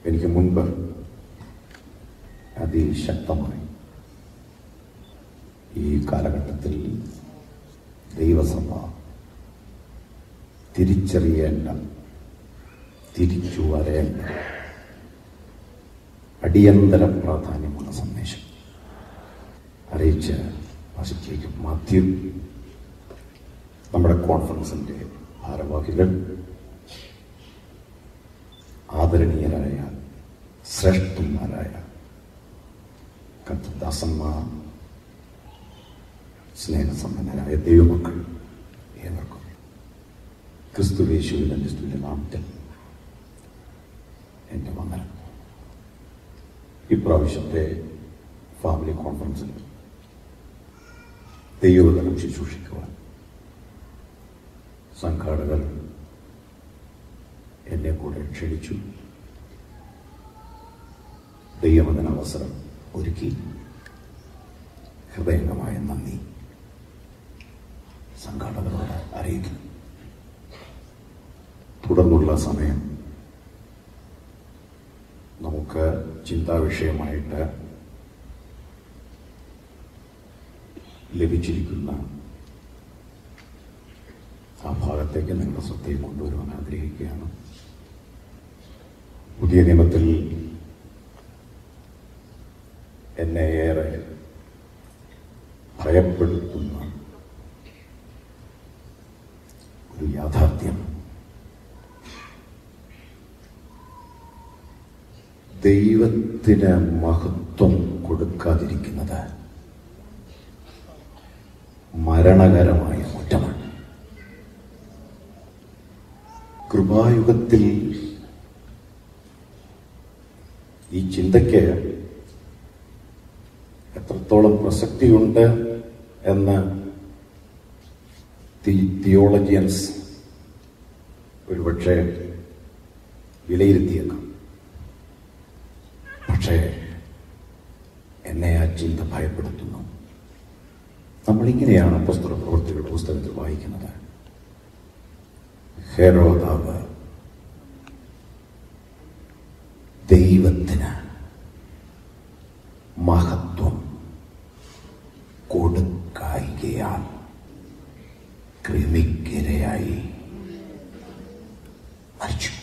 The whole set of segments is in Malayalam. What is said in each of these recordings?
എനിക്ക് മുൻപ് അതിശക്തമായി ഈ കാലഘട്ടത്തിൽ ദൈവസഭ തിരിച്ചറിയേണ്ട തിരിച്ചു വരേണ്ട അടിയന്തര പ്രാധാന്യമുള്ള സന്ദേശം അറിയിച്ച പാസിറ്റേക്ക് മാത്യു നമ്മുടെ കോൺഫറൻസിന്റെ ഭാരവാഹികൾ ആദരണീയരായ ശ്രേഷ്ഠന്മാരായ കർത്തദാസന്മാർ സ്നേഹസമ്പന്നരായ ദൈവമക്കൾ ഏവർക്കും ക്രിസ്തുവേശുവിന്റെ ക്രിസ്തുവിന്റെ നാമത്തിൽ എൻ്റെ വന്ദനം ഇപ്രാവശ്യത്തെ ഫാമിലി കോൺഫറൻസിൽ ദൈവവചനം ശുശ്രൂഷിക്കുവാൻ സംഘാടകർ എന്നെ കൂടെ ക്ഷണിച്ചു ദൈവവചന അവസരം ഒരുക്കി ഹൃദയംഗമായ നന്ദി സംഘാടകരോട് അറിയിക്കുന്നു തുടർന്നുള്ള സമയം നമുക്ക് ചിന്താവിഷയമായിട്ട് ലഭിച്ചിരിക്കുന്ന ആ ഭാഗത്തേക്ക് നിങ്ങളുടെ ശ്രദ്ധയിൽ കൊണ്ടുവരുവാൻ ആഗ്രഹിക്കുകയാണ് പുതിയ നിയമത്തിൽ എന്നെ ഏറെ ഭയപ്പെടുത്തുന്ന ഒരു യാഥാർത്ഥ്യം ദൈവത്തിന് മഹത്വം കൊടുക്കാതിരിക്കുന്നത് മരണകരമായ കുറ്റമാണ് കൃപായുഗത്തിൽ ഈ ചിന്തയ്ക്ക് എത്രത്തോളം പ്രസക്തിയുണ്ട് എന്ന് തിയോളജിയൻസ് ഒരുപക്ഷെ വിലയിരുത്തിയേക്കാം പക്ഷേ എന്നെ ആ ചിന്ത ഭയപ്പെടുത്തുന്നു നമ്മളിങ്ങനെയാണ് പുസ്തക പ്രവൃത്തികളുടെ പുസ്തകത്തിൽ വായിക്കുന്നത് ഹെരോദാവ് ദൈവത്തിന് മഹത്വം കൊടുക്കായികയാൽ ക്രിമിക്കിരയായി മരിച്ചു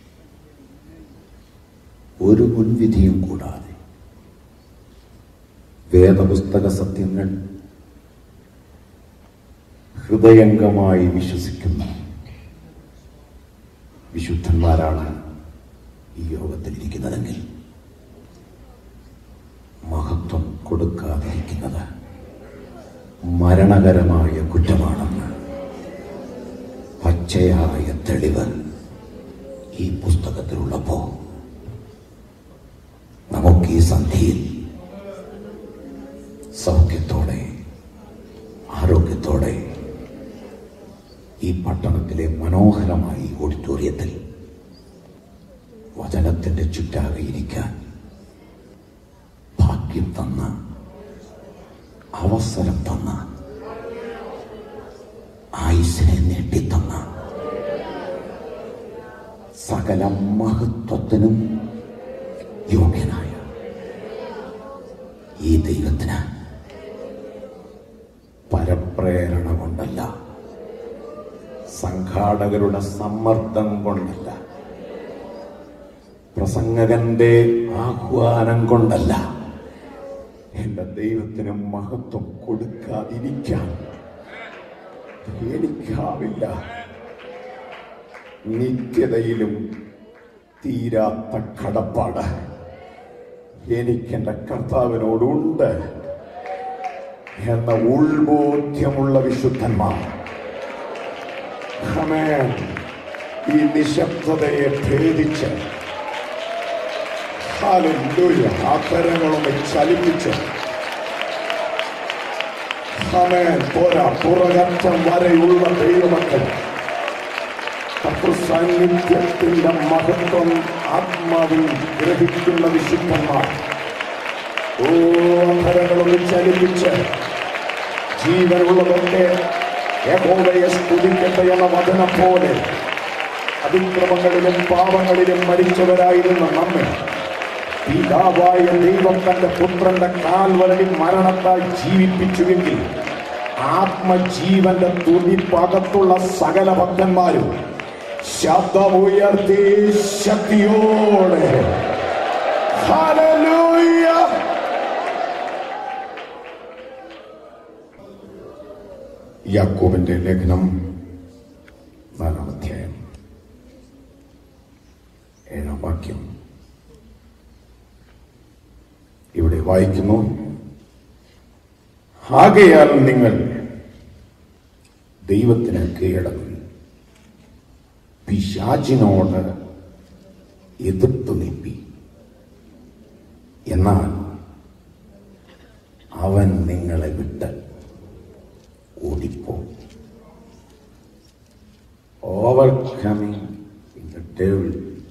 ഒരു മുൻവിധിയും കൂടാതെ വേദപുസ്തക സത്യങ്ങൾ ഹൃദയംഗമായി വിശ്വസിക്കുന്ന വിശുദ്ധന്മാരാണ് ഈ യോഗത്തിലിരിക്കുന്നതെങ്കിൽ മഹത്വം കൊടുക്കാതിരിക്കുന്നത് മരണകരമായ കുറ്റമാണെന്ന് പച്ചയായ തെളിവ് ഈ പുസ്തകത്തിലുള്ളപ്പോ നമുക്ക് ഈ സന്ധിയിൽ സൗഖ്യത്തോടെ ആരോഗ്യത്തോടെ ഈ പട്ടണത്തിലെ മനോഹരമായ ഈ ഓഡിറ്റോറിയത്തിൽ വചനത്തിന്റെ ചുറ്റാകെ ഇരിക്കാൻ ഭാഗ്യം തന്ന അവസരം തന്ന ആയുസിനെ നീട്ടിത്തന്ന സകല മഹത്വത്തിനും യോഗ്യനായ ഈ ദൈവത്തിന് പരപ്രേരണ കൊണ്ടല്ല സംഘാടകരുടെ സമ്മർദ്ദം കൊണ്ടല്ല പ്രസംഗകന്റെ ആഹ്വാനം കൊണ്ടല്ല എന്റെ ദൈവത്തിന് മഹത്വം കൊടുക്കാതിരിക്കാൻ എനിക്കാവില്ല നിത്യതയിലും തീരാത്ത കടപ്പാട് എനിക്കെന്റെ കർത്താവിനോടുണ്ട് എന്ന ഉൾബോധ്യമുള്ള വിശുദ്ധന്മാർ ആമേൻ. ഈ നിശബ്ദതയെ ഭേദിച്ച് ഹല്ലേലൂയ. ആ കരങ്ങളൊന്ന് ചലിപ്പിച്ച് ആമേൻ. പോരാ പുറകറ്റം വരെയുള്ള ദൈവമക്കൾ സാന്നിധ്യത്തിന്റെ മഹത്വം ആത്മാവിൽ ഗ്രഹിക്കുന്ന വിശുദ്ധന്മാർ ഓ അധരങ്ങളൊന്ന് ചലിപ്പിച്ച് ജീവനുള്ളതൊക്കെ യഹോവയെ സ്തുതിക്കട്ടെ എന്ന വചനം പോലെ അതിക്രമങ്ങളിലും പാപങ്ങളിലും മരിച്ചവരായിരുന്ന നമ്മെ പിതാവായ ദൈവം തന്റെ പുത്രന്റെ കാൽവരടി മരണത്താൽ ജീവിപ്പിച്ചുവെങ്കിൽ ആത്മജീവന്റെ തുടിപ്പകത്തുള്ള സകല ഭക്തന്മാരും ശബ്ദമുയർത്തി ശക്തിയോടെ ഹല്ലേലൂയ യാക്കോബിന്റെ ലേഖനം നാലാം അധ്യായം ഏഴാം വാക്യം ഇവിടെ വായിക്കുന്നു ആകയാൽ നിങ്ങൾ ദൈവത്തിന് കീഴടങ്ങും പിശാചിനോട് എതിർത്ത് നിൽപ്പി എന്നാൽ അവൻ നിങ്ങളെ വിട്ട് ഓടിപ്പോ ഓവർകമ്മിങ് ദ ഡെവിൾ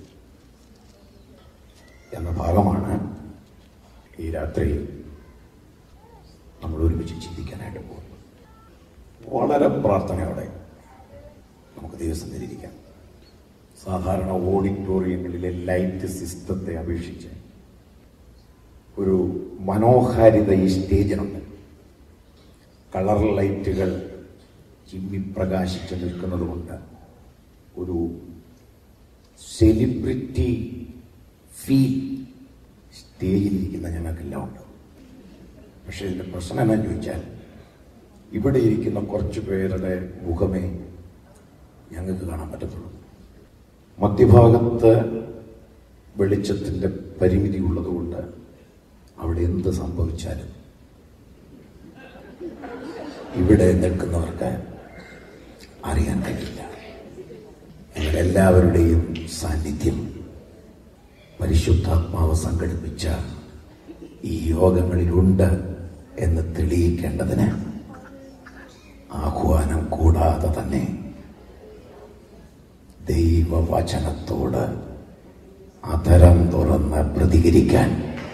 എന്ന ഭാഗമാണ് ഈ രാത്രി നമ്മൾ ഒരുമിച്ച് ചിന്തിക്കാനായിട്ട് പോകുന്നത് വളരെ പ്രാർത്ഥനയോടെ നമുക്ക് ദൈവസന്നിധിയിരിക്കാം സാധാരണ ഓഡിറ്റോറിയങ്ങളിലെ ലൈറ്റ് സിസ്റ്റത്തെ അപേക്ഷിച്ച് ഒരു മനോഹാരിത ഈ സ്റ്റേജിനുണ്ട് കളർ ലൈറ്റുകൾ ചിമ്മി പ്രകാശിച്ച് നിൽക്കുന്നത് കൊണ്ട് ഒരു സെലിബ്രിറ്റി ഫീൽ സ്റ്റേജിലിരിക്കുന്ന ഞങ്ങൾക്കെല്ലാം ഉണ്ട് പക്ഷെ ഇതിന്റെ പ്രശ്നം എന്നാന്ന് ചോദിച്ചാൽ ഇവിടെ ഇരിക്കുന്ന കുറച്ച് പേരുടെ മുഖമേ ഞങ്ങൾക്ക് കാണാൻ പറ്റത്തുള്ളൂ മധ്യഭാഗത്ത് വെളിച്ചത്തിന്റെ പരിമിതി ഉള്ളതുകൊണ്ട് അവിടെ എന്ത് സംഭവിച്ചാലും ഇവിടെ നിൽക്കുന്നവർക്ക് അറിയാൻ കഴിയില്ല നിങ്ങളെല്ലാവരുടെയും സാന്നിധ്യം പരിശുദ്ധാത്മാവ് സംഘടിപ്പിച്ച ഈ യോഗങ്ങളിലുണ്ട് എന്ന് തെളിയിക്കേണ്ടതിന് ആഹ്വാനം കൂടാതെ തന്നെ ദൈവവചനത്തോട് അതരം തുറന്ന് പ്രതികരിക്കാൻ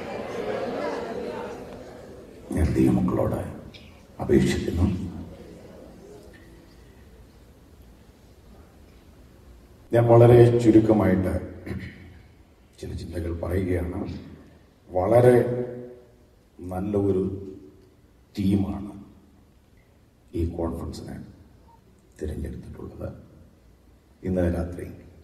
ഞാൻ ദൈവമക്കളോട് അപേക്ഷിക്കുന്നു ഞാൻ വളരെ ചുരുക്കമായിട്ട് ചില ചിന്തകൾ പറയുകയാണ് വളരെ നല്ല ഒരു തീമാണ് ഈ കോൺഫറൻസിന് തിരഞ്ഞെടുത്തിട്ടുള്ളത് ഇന്നലെ രാത്രി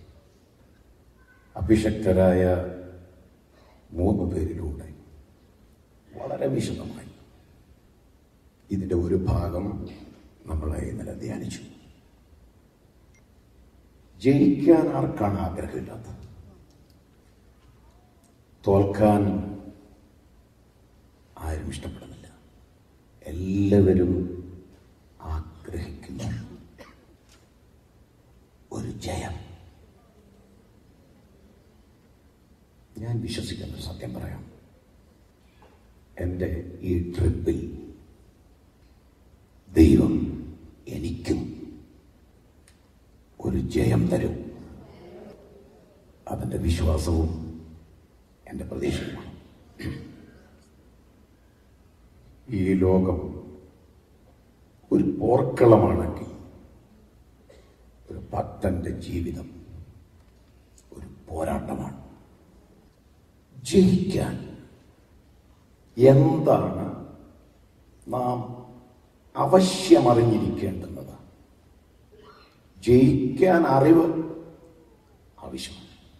അഭിഷക്തരായ മൂന്ന് പേരിലൂടെ വളരെ വിശദമായി ഇതിന്റെ ഒരു ഭാഗം നമ്മൾ ഇന്നലെ ധ്യാനിച്ചു ജയിക്കാൻ ആർക്കാണ് ആഗ്രഹമില്ലാത്തത് തോൽക്കാൻ ആരും ഇഷ്ടപ്പെടുന്നില്ല എല്ലാവരും ആഗ്രഹിക്കുന്നു ഒരു ജയം ഞാൻ വിശ്വസിക്കുന്ന ഒരു സത്യം പറയാം എൻ്റെ ഈ ട്രിപ്പിൽ ദൈവം എനിക്കും ഒരു ജയം തരും അതിൻ്റെ വിശ്വാസവും എൻ്റെ പ്രതീക്ഷയുമാണ് ഈ ലോകം ഒരു പോർക്കളമാണെങ്കിൽ ഒരു ഭക്തന്റെ ജീവിതം ഒരു പോരാട്ടമാണ് ജയിക്കാൻ എന്താണ് നാം അവശ്യം അറിഞ്ഞിരിക്കേണ്ടുന്നത് ജയിക്കാൻ അറിവ് ആവശ്യമാണ്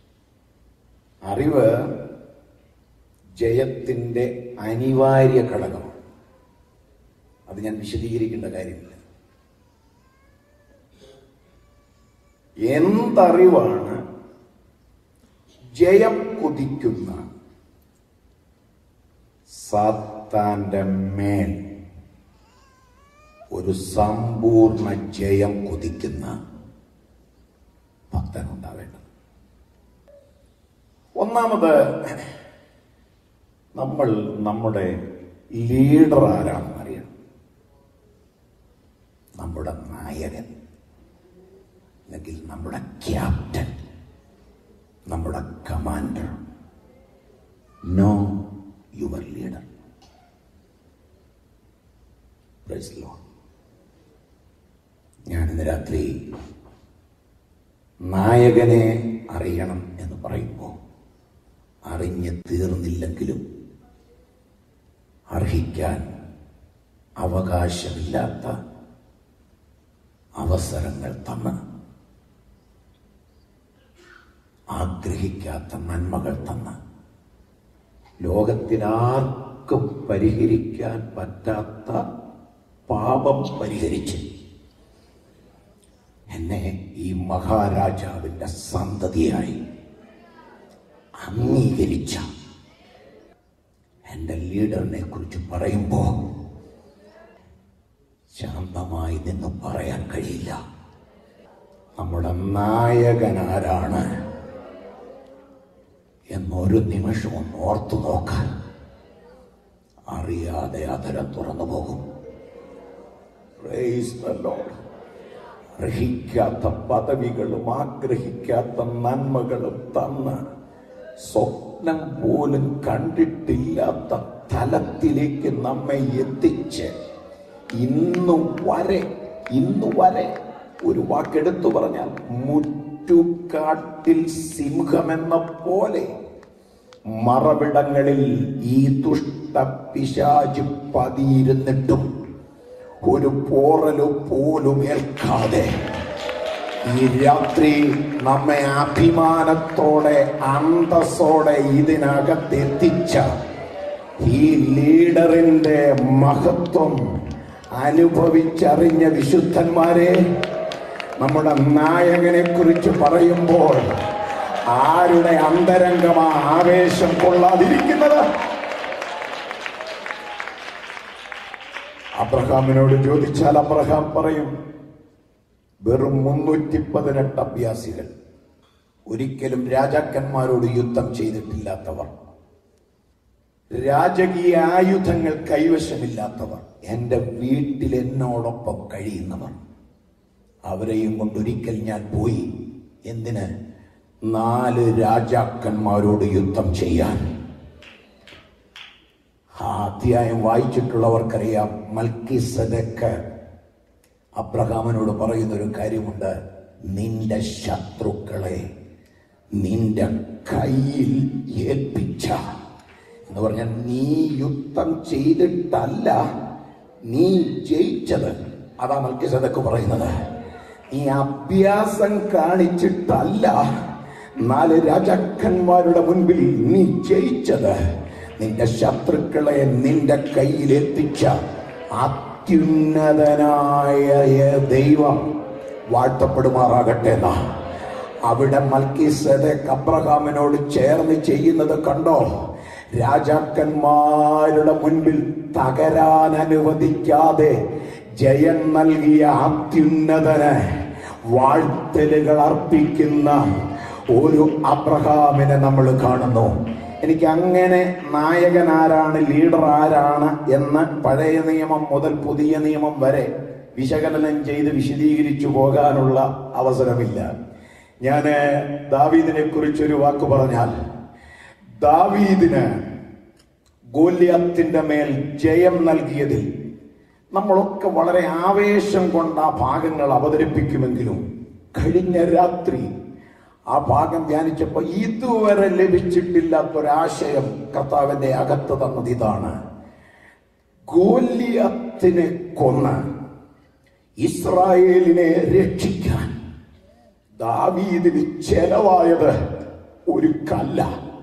അറിവ് ജയത്തിന്റെ അനിവാര്യ ഘടകമാണ് അത് ഞാൻ വിശദീകരിക്കേണ്ട കാര്യമില്ല എന്തറിവാണ് ജയം കൊതിക്കുന്ന സാത്താന്റെ മേൽ ഒരു സമ്പൂർണ്ണ ജയം കൊതിക്കുന്ന ഭക്തനുണ്ടാവേണ്ടത് ഒന്നാമത് നമ്മൾ നമ്മുടെ ലീഡർ ആരാണെന്ന് അറിയണം നമ്മുടെ നായകൻ അല്ലെങ്കിൽ നമ്മുടെ ക്യാപ്റ്റൻ നമ്മുടെ കമാൻഡർ നോ യുവർ ലീഡർ ഞാൻ ഇന്ന് രാത്രി നായകനെ അറിയണം എന്ന് പറയുമ്പോൾ അറിഞ്ഞ് തീർന്നില്ലെങ്കിലും അർഹിക്കാൻ അവകാശമില്ലാത്ത അവസരങ്ങൾ തന്ന് ആഗ്രഹിക്കാത്ത നന്മകൾ തന്ന് ലോകത്തിനാർക്കും പരിഹരിക്കാൻ പറ്റാത്ത പാപം പരിഹരിച്ച് എന്നെ ഈ മഹാരാജാവിന്റെ സന്തതിയായി അംഗീകരിച്ച എന്റെ ലീഡറിനെ കുറിച്ച് പറയുമ്പോ ശാന്തമായി നിന്ന് പറയാൻ കഴിയില്ല നമ്മുടെ നായകൻ ആരാണ് എന്നൊരു നിമിഷം ഒന്ന് ഓർത്തു നോക്കാൻ അറിയാതെ അധരം തുറന്നു പോകും Praise the Lord. അർഹിക്കാത്ത പദവികളും ആഗ്രഹിക്കാത്ത നന്മകളും തന്ന് സ്വപ്നം പോലും കണ്ടിട്ടില്ലാത്ത തലത്തിലേക്ക് നമ്മെ എത്തിച്ച് ഇന്നു വരെ ഇന്നു വരെ ഒരു വാക്കെടുത്തു പറഞ്ഞാൽ മുറ്റുകാട്ടിൽ സിംഹമെന്ന പോലെ മറവിടങ്ങളിൽ ഈ ദുഷ്ട പിശാച് പതിയിരുന്നിട്ടും ഒരു പോറലു പോലും ഏൽക്കാതെ ഈ രാത്രി നമ്മെ അഭിമാനത്തോടെ അന്തസ്സോടെ ഇതിനകത്ത് എത്തിച്ച ഈ ലീഡറിന്റെ മഹത്വം അനുഭവിച്ചറിഞ്ഞ വിശുദ്ധന്മാരെ നമ്മുടെ നായകനെ കുറിച്ച് പറയുമ്പോൾ ആരുടെ അന്തരംഗമാ ആവേശം കൊള്ളാതിരിക്കുന്നത് അബ്രഹാമിനോട് ചോദിച്ചാൽ അബ്രഹാം പറയും വെറും മുന്നൂറ്റി പതിനെട്ട് അഭ്യാസികൾ ഒരിക്കലും രാജാക്കന്മാരോട് യുദ്ധം ചെയ്തിട്ടില്ലാത്തവർ രാജകീയ ആയുധങ്ങൾ കൈവശമില്ലാത്തവർ എൻ്റെ വീട്ടിൽ എന്നോടൊപ്പം കഴിയുന്നവർ അവരെയും കൊണ്ടൊരിക്കൽ ഞാൻ പോയി എന്തിന് നാല് രാജാക്കന്മാരോട് യുദ്ധം ചെയ്യാൻ ആ അധ്യായം വായിച്ചിട്ടുള്ളവർക്കറിയാം മൽക്കി സദക്ക് അബ്രഹാമിനോട് പറയുന്ന ഒരു കാര്യമുണ്ട് നിന്റെ ശത്രുക്കളെ നിന്റെ കയ്യിൽ ഏൽപ്പിച്ച എന്ന് പറഞ്ഞാൽ നീ യുദ്ധം ചെയ്തിട്ടല്ല നീ ജയിച്ചത് അതാ മൽക്കി സദക്ക് പറയുന്നത് നീ അഭ്യാസം കാണിച്ചിട്ടല്ല നാല് രാജാക്കന്മാരുടെ മുൻപിൽ നീ ജയിച്ചത് നിന്റെ ശത്രുക്കളെ നിന്റെ കയ്യിൽ എത്തിച്ച അത്യുന്നതനായ ദൈവം വാഴ്ത്തപ്പെടുമാറാകട്ടെ എന്നാ അവിടെ മൽക്കിസദക്ക് അബ്രഹാമിനോട് ചേർന്ന് ചെയ്യുന്നത് കണ്ടോ രാജാക്കന്മാരുടെ മുൻപിൽ തകരാൻ അനുവദിക്കാതെ ജയം നൽകിയ അത്യുന്നതന് വാഴ്ത്തലുകൾ അർപ്പിക്കുന്ന ഒരു അബ്രഹാമിനെ നമ്മൾ കാണുന്നു എനിക്ക് അങ്ങനെ നായകൻ ആരാണ് ലീഡർ ആരാണ് എന്ന് പഴയ നിയമം മുതൽ പുതിയ നിയമം വരെ വിശകലനം ചെയ്ത് വിശദീകരിച്ചു പോകാനുള്ള അവസരമില്ല ഞാൻ ദാവീദിനെ കുറിച്ചൊരു വാക്ക് പറഞ്ഞാൽ ദാവീദിന് ഗോല്യത്തിന്റെ മേൽ ജയം നൽകിയതിൽ നമ്മളൊക്കെ വളരെ ആവേശം കൊണ്ട് ആ ഭാഗങ്ങൾ അവതരിപ്പിക്കുമെങ്കിലും കഴിഞ്ഞ രാത്രി ആ ഭാഗം ധ്യാനിച്ചപ്പോ ഇതുവരെ ലഭിച്ചിട്ടില്ലാത്തൊരാശയം കർത്താവിന്റെ അകത്ത് തന്നത് ഇതാണ് ഗോല്യത്തിനെ കൊന്ന് ഇസ്രായേലിനെ രക്ഷിക്കാൻ ദാവീദിന് ചെലവായത് ഒരു കല്ല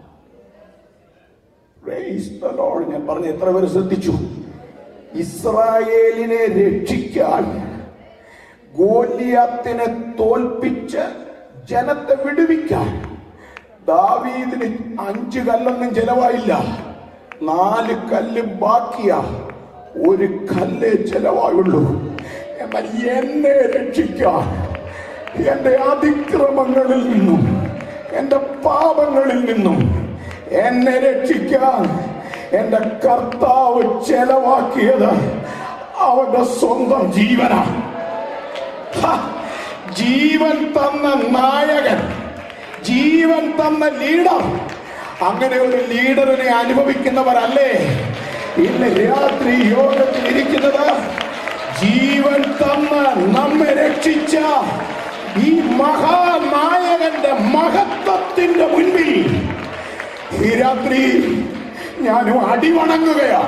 Praise the Lord. ഞാൻ പറഞ്ഞ എത്ര പേര് ശ്രദ്ധിച്ചു ഇസ്രായേലിനെ രക്ഷിക്കാൻ ഗോലിയാത്തിനെ തോൽപ്പിച്ച് ജനത്തെ വിടുവിക്കാൻ ദാവീദിന് അഞ്ച് കല്ലൊന്നും ചെലവായില്ല നാല് കല്ല് ബാക്കിയാ ഒരു കല്ലേ ചെലവായുള്ളൂ എന്നാൽ എന്നെ രക്ഷിക്കാൻ എന്റെ അതിക്രമങ്ങളിൽ നിന്നും എന്റെ പാപങ്ങളിൽ നിന്നും എന്നെ രക്ഷിക്കാൻ എന്റെ കർത്താവ് ചെലവാക്കിയത് അവന്റെ സ്വന്തം ജീവനാ ഹ! ജീവൻ തന്ന നായകൻ ജീവൻ തന്ന ലീഡർ അങ്ങനെ ഒരു ലീഡറിനെ അനുഭവിക്കുന്നവരല്ലേ ഇന്ന് രാത്രി യോഗത്തിൽ ഇരിക്കുന്നത് ജീവൻ തന്ന് നമ്മെ രക്ഷിച്ച ഈ മഹാനായകന്റെ മഹത്വത്തിന്റെ മുൻപിൽ ഈ രാത്രി ഞാനും അടിവണങ്ങുകയാ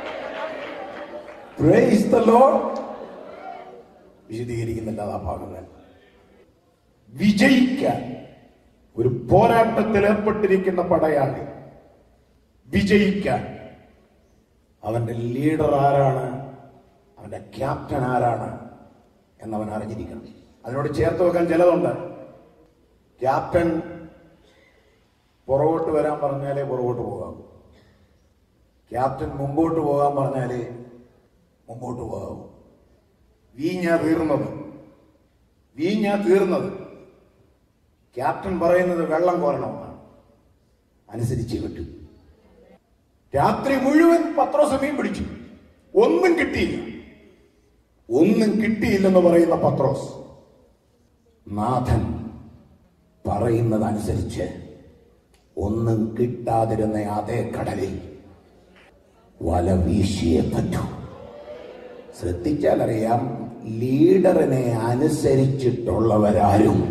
Praise the Lord. വിശദീകരിക്കുന്നില്ല ആ ഭാഗങ്ങൾ വിജയിക്കാൻ ഒരു പോരാട്ടത്തിൽ ഏർപ്പെട്ടിരിക്കുന്ന പടയാളി വിജയിക്കാൻ അവന്റെ ലീഡർ ആരാണ് അവന്റെ ക്യാപ്റ്റൻ ആരാണ് എന്നവൻ അറിഞ്ഞിരിക്കണം അതിനോട് ചേർത്ത് വെക്കാൻ ചിലതുണ്ട് ക്യാപ്റ്റൻ പുറകോട്ട് വരാൻ പറഞ്ഞാലേ പുറകോട്ട് പോകാം ക്യാപ്റ്റൻ മുമ്പോട്ട് പോകാൻ പറഞ്ഞാലേ മുമ്പോട്ട് പോകാവൂ വീഞ്ഞ തീർന്നത് വീഞ്ഞ തീർന്നത് ക്യാപ്റ്റൻ പറയുന്നത് വെള്ളം കോരണമെന്നാണ് അനുസരിച്ച് കിട്ടും രാത്രി മുഴുവൻ പത്രോസമയം പിടിച്ചു ഒന്നും കിട്ടിയില്ല ഒന്നും കിട്ടിയില്ലെന്ന് പറയുന്ന പത്രോസ് നാഥൻ പറയുന്നതനുസരിച്ച് ഒന്നും കിട്ടാതിരുന്ന അതേ കടലിൽ വല വീശിയേ പറ്റൂ ശ്രദ്ധിച്ചാൽ അറിയാം ലീഡറിനെ അനുസരിച്ചിട്ടുള്ളവരാരും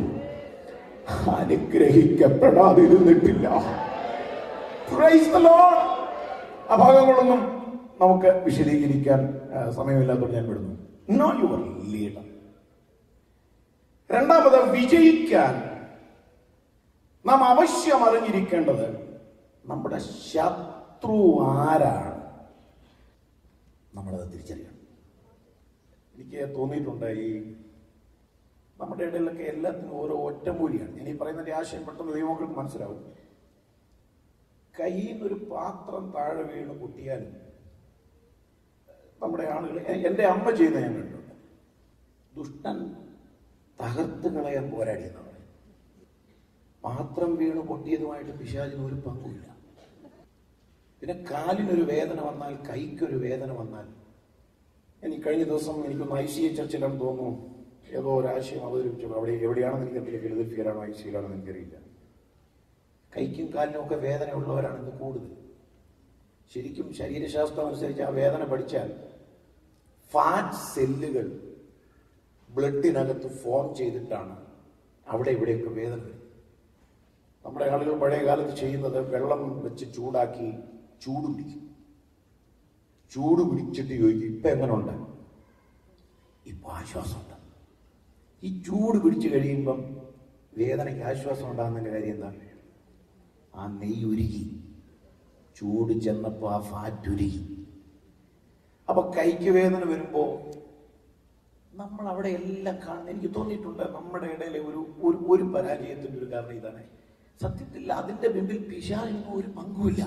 അനുഗ്രഹിക്കപ്പെടാതിരുന്നിട്ടില്ല Praise the Lord. ആ ഭാഗങ്ങളൊന്നും നമുക്ക് വിശദീകരിക്കാൻ ആ, സമയമില്ലാത്തതുകൊണ്ട് ഞാൻ വിടുന്നു നോ യുവർ ലീഡർ രണ്ടാമത് വിജയിക്കാൻ നാം അവശ്യം അറിഞ്ഞിരിക്കേണ്ടത് നമ്മുടെ ശത്രു ആരാണ് നമ്മളത് തിരിച്ചറിയണം എനിക്ക് തോന്നിയിട്ടുണ്ട് ഈ നമ്മുടെ ഇടയിലൊക്കെ എല്ലാത്തിനും ഓരോ ഒറ്റമൂലിയാണ് ഞാൻ ഈ പറയുന്നതിന്റെ ആശയം പെട്ടെന്ന് ദൈവങ്ങൾക്ക് മനസ്സിലാവും കയ്യിൽ നിന്നൊരു പാത്രം താഴെ വീണ് പൊട്ടിയാലും നമ്മുടെ ആളുകൾ എ- എൻ്റെ അമ്മ ചെയ്യുന്ന ഞാൻ കണ്ടിട്ടുണ്ട് ദുഷ്ടൻ തകർത്ത് കളയാൻ പോരാടി എന്ന് പറയും പാത്രം വീണ് പൊട്ടിയതുമായിട്ട് പിശാചിന് ഒരു പങ്കുമില്ല പിന്നെ കാലിനൊരു വേദന വന്നാൽ കൈക്കൊരു വേദന വന്നാൽ ഞാൻ ഈ കഴിഞ്ഞ ദിവസം എനിക്കൊന്ന് ഐ സി എ ചർച്ചിലാണെന്ന് തോന്നുന്നു ഏതോ ഒരു ആശയം അവതരിപ്പിച്ചു അവിടെ എവിടെയാണെന്ന് എനിക്കറിയില്ല ഫിലദൽഫിയയിലാണോ ഐ സിയിലാണോ എനിക്കറിയില്ല കൈക്കും കാലിനും ഒക്കെ വേദന ഉള്ളവരാണ് ഇന്ന് കൂടുതൽ ശരിക്കും ശരീരശാസ്ത്രം അനുസരിച്ച് ആ വേദന പഠിച്ചാൽ ഫാറ്റ് സെല്ലുകൾ ബ്ലഡിനകത്ത് ഫോം ചെയ്തിട്ടാണ് അവിടെ ഇവിടെയൊക്കെ വേദന വരുന്നത് നമ്മുടെ ആളുകൾ പഴയ കാലത്ത് ചെയ്യുന്നത് വെള്ളം വെച്ച് ചൂടാക്കി ചൂട് പിടിക്കും ചൂട് പിടിച്ചിട്ട് ചോദിക്കും ഇപ്പൊ എങ്ങനെയുണ്ട് ഇപ്പൊ ആശ്വാസമുണ്ട് ഈ ചൂട് പിടിച്ചു കഴിയുമ്പം വേദനയ്ക്ക് ആശ്വാസം ഉണ്ടാകുന്നതിന്റെ കാര്യം എന്താ ആ നെയ്യ് ഉരുകി ചൂട് ചെന്നപ്പോ ആ ഫാറ്റ് ഉരുകി അപ്പൊ കൈക്ക് വേദന വരുമ്പോ നമ്മൾ അവിടെ എല്ലാം കാണുന്ന എനിക്ക് തോന്നിയിട്ടുണ്ട് നമ്മുടെ ഇടയിലെ ഒരു ഒരു ഒരു പരാജയത്തിന്റെ ഒരു കാരണം ഇതാണ് സത്യത്തിൽ അതിന്റെ മുമ്പിൽ പിശാചിന് ഒരു പങ്കുമില്ല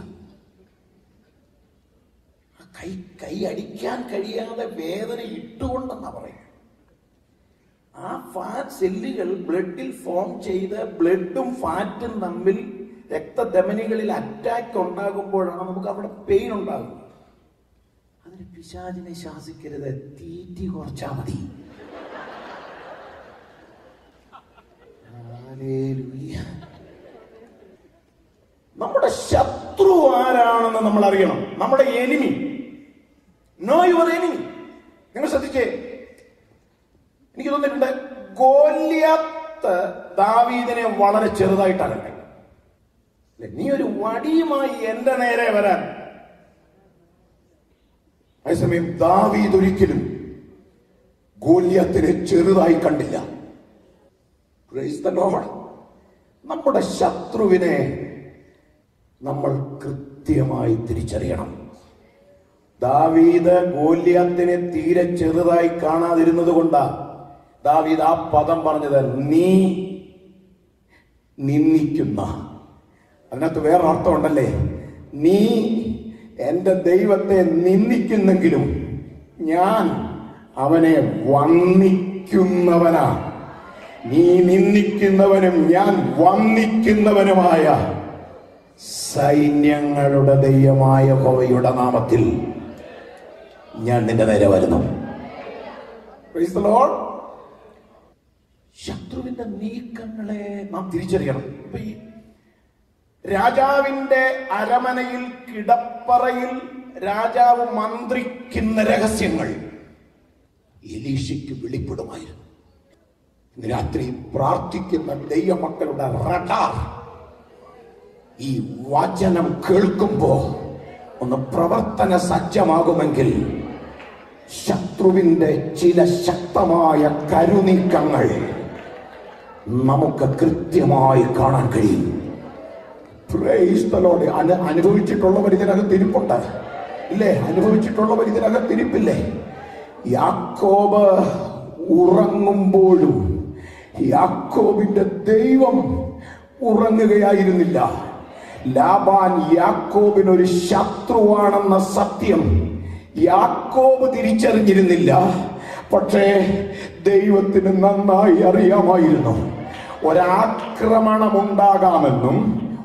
ആ കൈ കൈ അടിക്കാൻ കഴിയാതെ വേദന ഇട്ടുകൊണ്ടെന്നാ പറയുന്നത് ആ ഫാറ്റ് സെല്ലുകൾ ബ്ലഡിൽ ഫോം ചെയ്ത് ബ്ലഡും ഫാറ്റും തമ്മിൽ രക്തധമനികളിൽ അറ്റാക്ക് ഉണ്ടാകുമ്പോഴാണ് നമുക്ക് അവിടെ പെയിൻ ഉണ്ടാകുന്നത് അതിന് പിശാചിനെ ശാസിക്കരുത് തീറ്റി കുറച്ചാ മതി ഹല്ലേലൂയ. നമ്മുടെ ശത്രു ആരാണെന്ന് നമ്മൾ അറിയണം നമ്മുടെ എനിമി നോ യുവർ എനിമി നിങ്ങൾ ശ്രദ്ധിച്ചേ എനിക്ക് തോന്നിയിട്ടുണ്ട് ഗോല്യാത്ത് ദാവീദിനെ വളരെ ചെറുതായിട്ടാണ് കണ്ടത്. അല്ലേ? നീ ഒരു വടിയുമായി എന്റെ നേരെ വരാൻ അതേസമയം ദാവീദ് ഒരിക്കലും ഗോല്യാത്തിനെ ചെറുതായി കണ്ടില്ല Praise the Lord. നമ്മുടെ ശത്രുവിനെ നമ്മൾ കൃത്യമായി തിരിച്ചറിയണം ദാവീദ് ഗോല്യാത്തിനെ തീരെ ചെറുതായി കാണാതിരുന്നത് കൊണ്ടാ ദാവീദ് ആ പദം പറഞ്ഞത് നീ നിന്ദിക്കുന്ന അതിനകത്ത് വേറെ അർത്ഥമുണ്ടല്ലേ നീ എന്റെ ദൈവത്തെ നിന്ദിക്കുന്നെങ്കിലും ഞാൻ അവനെ വന്ദിക്കുന്നവനാ നീ നിന്ദിക്കുന്നവനും ഞാൻ വന്ദിക്കുന്നവനുമായ സൈന്യങ്ങളുടെ ദൈവമായ ഹോവയുടെ നാമത്തിൽ ഞാൻ നിന്റെ നേരെ വരുന്നു Praise the Lord. ശത്രുവിന്റെ നീക്കങ്ങളെ നാം തിരിച്ചറിയണം ഇപ്പൊ ഈ രാജാവിന്റെ അരമനയിൽ കിടപ്പറയിൽ രാജാവ് മന്ത്രിക്കുന്ന രഹസ്യങ്ങൾ എലീശയ്ക്ക് വെളിപ്പെടുമായിരുന്നു ഇന്ന് രാത്രി പ്രാർത്ഥിക്കുന്ന ദൈവമക്കളുടെ റഡാർ ഈ വചനം കേൾക്കുമ്പോ ഒന്ന് പ്രവർത്തന സജ്ജമാകുമെങ്കിൽ ശത്രുവിന്റെ ചില ശക്തമായ കരുനീക്കങ്ങൾ നമുക്ക് കൃത്യമായി കാണാൻ കഴിയും Praise the Lord. അനു അനുഭവിച്ചിട്ടുള്ളവർ ഇതിനകത്ത് ഇരിപ്പുണ്ട് ഇല്ലേ അനുഭവിച്ചിട്ടുള്ളവർ ഇതിനകത്ത് ഇരിപ്പില്ലേ യാക്കോബ് ഉറങ്ങുമ്പോഴും യാക്കോബിന്റെ ദൈവം ഉറങ്ങുകയായിരുന്നില്ല ലാബാൻ യാക്കോബിനൊരു ശത്രുവാണെന്ന സത്യം യാക്കോബ് തിരിച്ചറിഞ്ഞിരുന്നില്ല പക്ഷേ ദൈവത്തിന് നന്നായി അറിയാമായിരുന്നു ഒരാക്രമണമുണ്ടാകാമെന്നും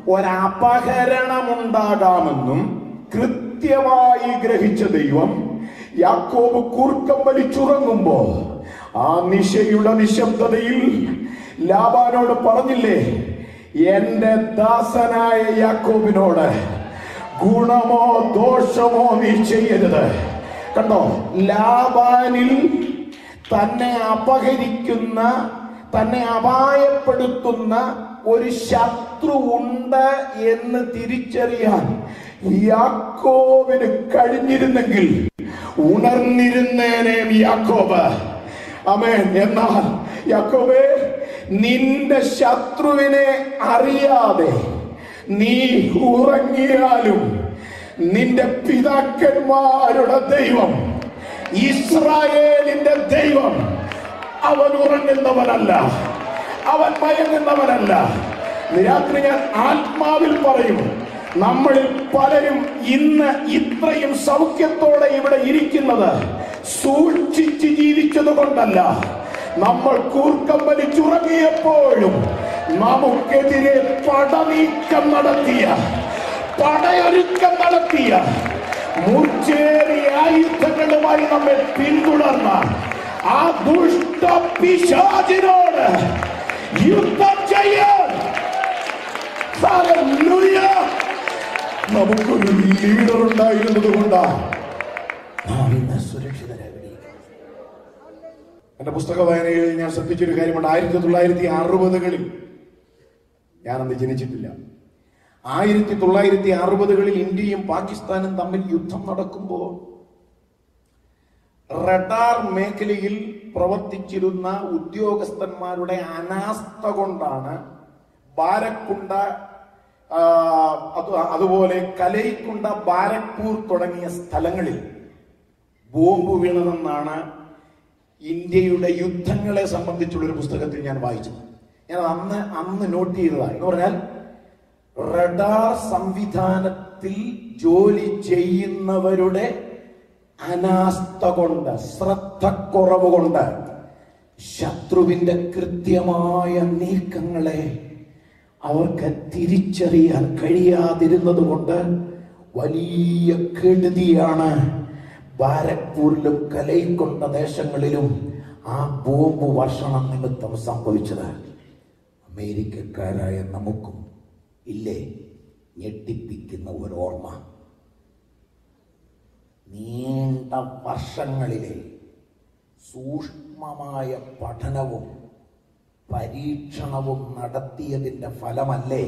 ഒരപഹരണമുണ്ടാകാമെന്നും കൃത്യമായി ഗ്രഹിച്ച ദൈവം യാക്കോബ് കൂർക്കം വലിച്ചുറങ്ങുമ്പോ ആ നിശയുടെ നിശബ്ദതയിൽ ലാബാനോട് പറഞ്ഞില്ലേ എന്റെ ദാസനായ യാക്കോബിനോട് ഗുണമോ ദോഷമോ നീ ചെയ്യരുത് കണ്ടോ ലാബാനിൽ തന്നെ അപഹരിക്കുന്ന തന്നെ അപായപ്പെടുത്തുന്ന ഒരു ശത്രു ഉണ്ട് എന്ന് തിരിച്ചറിയാൻ യാക്കോബിന് കഴിഞ്ഞിരുന്നെങ്കിൽ ഉണർന്നിരുന്നേനെ യാക്കോബ് അമേൻ എന്നാൽ യാക്കോബേ നിന്റെ ശത്രുവിനെ അറിയാതെ നീ ഉറങ്ങിയാലും നിന്റെ പിതാക്കന്മാരുടെ ദൈവം ഇസ്രായേലിന്റെ ദൈവം അവൻ ഉറങ്ങുന്നവനല്ല അവൻ മയങ്ങുന്നവനല്ല രാത്രി ഞാൻ ആത്മാവിൽ പറയും നമ്മളിൽ പലരും ഇന്ന് ഇത്രയും സൗഖ്യത്തോടെ ഇവിടെ ഇരിക്കുന്നത് സൂക്ഷിച്ച് ജീവിച്ചത് കൊണ്ടല്ല നമ്മൾ കൂർക്കം വലിച്ചുറങ്ങിയപ്പോഴും നമുക്കെതിരെ പടനീക്കം നടത്തിയ പടയൊരുക്കം നടത്തിയ മൂർച്ചേറിയ ആയുധങ്ങളുമായി നമ്മെ പിന്തുടർന്ന ആ ദുഷ്ട പിശാചിനോട് യുദ്ധം ചെയ്യാൻ Hallelujah. നമുക്കൊരു ലീഡർ ഉണ്ടായിരുന്നത് കൊണ്ടാണ് നാം ഇന്ന് സുരക്ഷിതരായിരിക്കുന്നത് എന്റെ പുസ്തക വായനയിൽ ഞാൻ ശ്രദ്ധിച്ചൊരു കാര്യമുണ്ട് ആയിരത്തി തൊള്ളായിരത്തി അറുപതുകളിൽ ഞാനന്ന് ജനിച്ചിട്ടില്ല ആയിരത്തി തൊള്ളായിരത്തി അറുപതുകളിൽ ഇന്ത്യയും പാകിസ്ഥാനും തമ്മിൽ യുദ്ധം നടക്കുമ്പോൾ റഡാർ മേഖലയിൽ പ്രവർത്തിച്ചിരുന്ന ഉദ്യോഗസ്ഥന്മാരുടെ അനാസ്ഥ കൊണ്ടാണ് ബാരക്കുണ്ട ആ, അത് അതുപോലെ കലൈക്കുണ്ട ബാരക്പൂർ തുടങ്ങിയ സ്ഥലങ്ങളിൽ ബോംബ് വീണതെന്നാണ് ഇന്ത്യയുടെ യുദ്ധങ്ങളെ സംബന്ധിച്ചുള്ള ഒരു പുസ്തകത്തിൽ ഞാൻ വായിച്ചത് ഞാൻ അന്ന് അന്ന് നോട്ട് ചെയ്തതാണ് എന്ന് പറഞ്ഞാൽ റഡാർ സംവിധാനത്തിൽ ജോലി ചെയ്യുന്നവരുടെ അനാസ്ഥ കൊണ്ട് ശ്രദ്ധക്കുറവ് കൊണ്ട് ശത്രുവിന്റെ കൃത്യമായ നീക്കങ്ങളെ അവർക്ക് തിരിച്ചറിയാൻ കഴിയാതിരുന്നത് കൊണ്ട് വലിയ കെടുതിയാണ് ബാരക്പൂരിലും കലൈക്കൊണ്ട ദേശങ്ങളിലും ആ ബോംബ് വർഷണം നിമിത്തം സംഭവിച്ചത് അമേരിക്കക്കാരായ നമുക്കും ഇല്ലേ ഞെട്ടിപ്പിക്കുന്ന ഒരു ഓർമ്മ നീണ്ട വർഷങ്ങളിലെ സൂക്ഷ്മമായ പഠനവും പരീക്ഷണവും നടത്തിയതിന്റെ ഫലമല്ലേ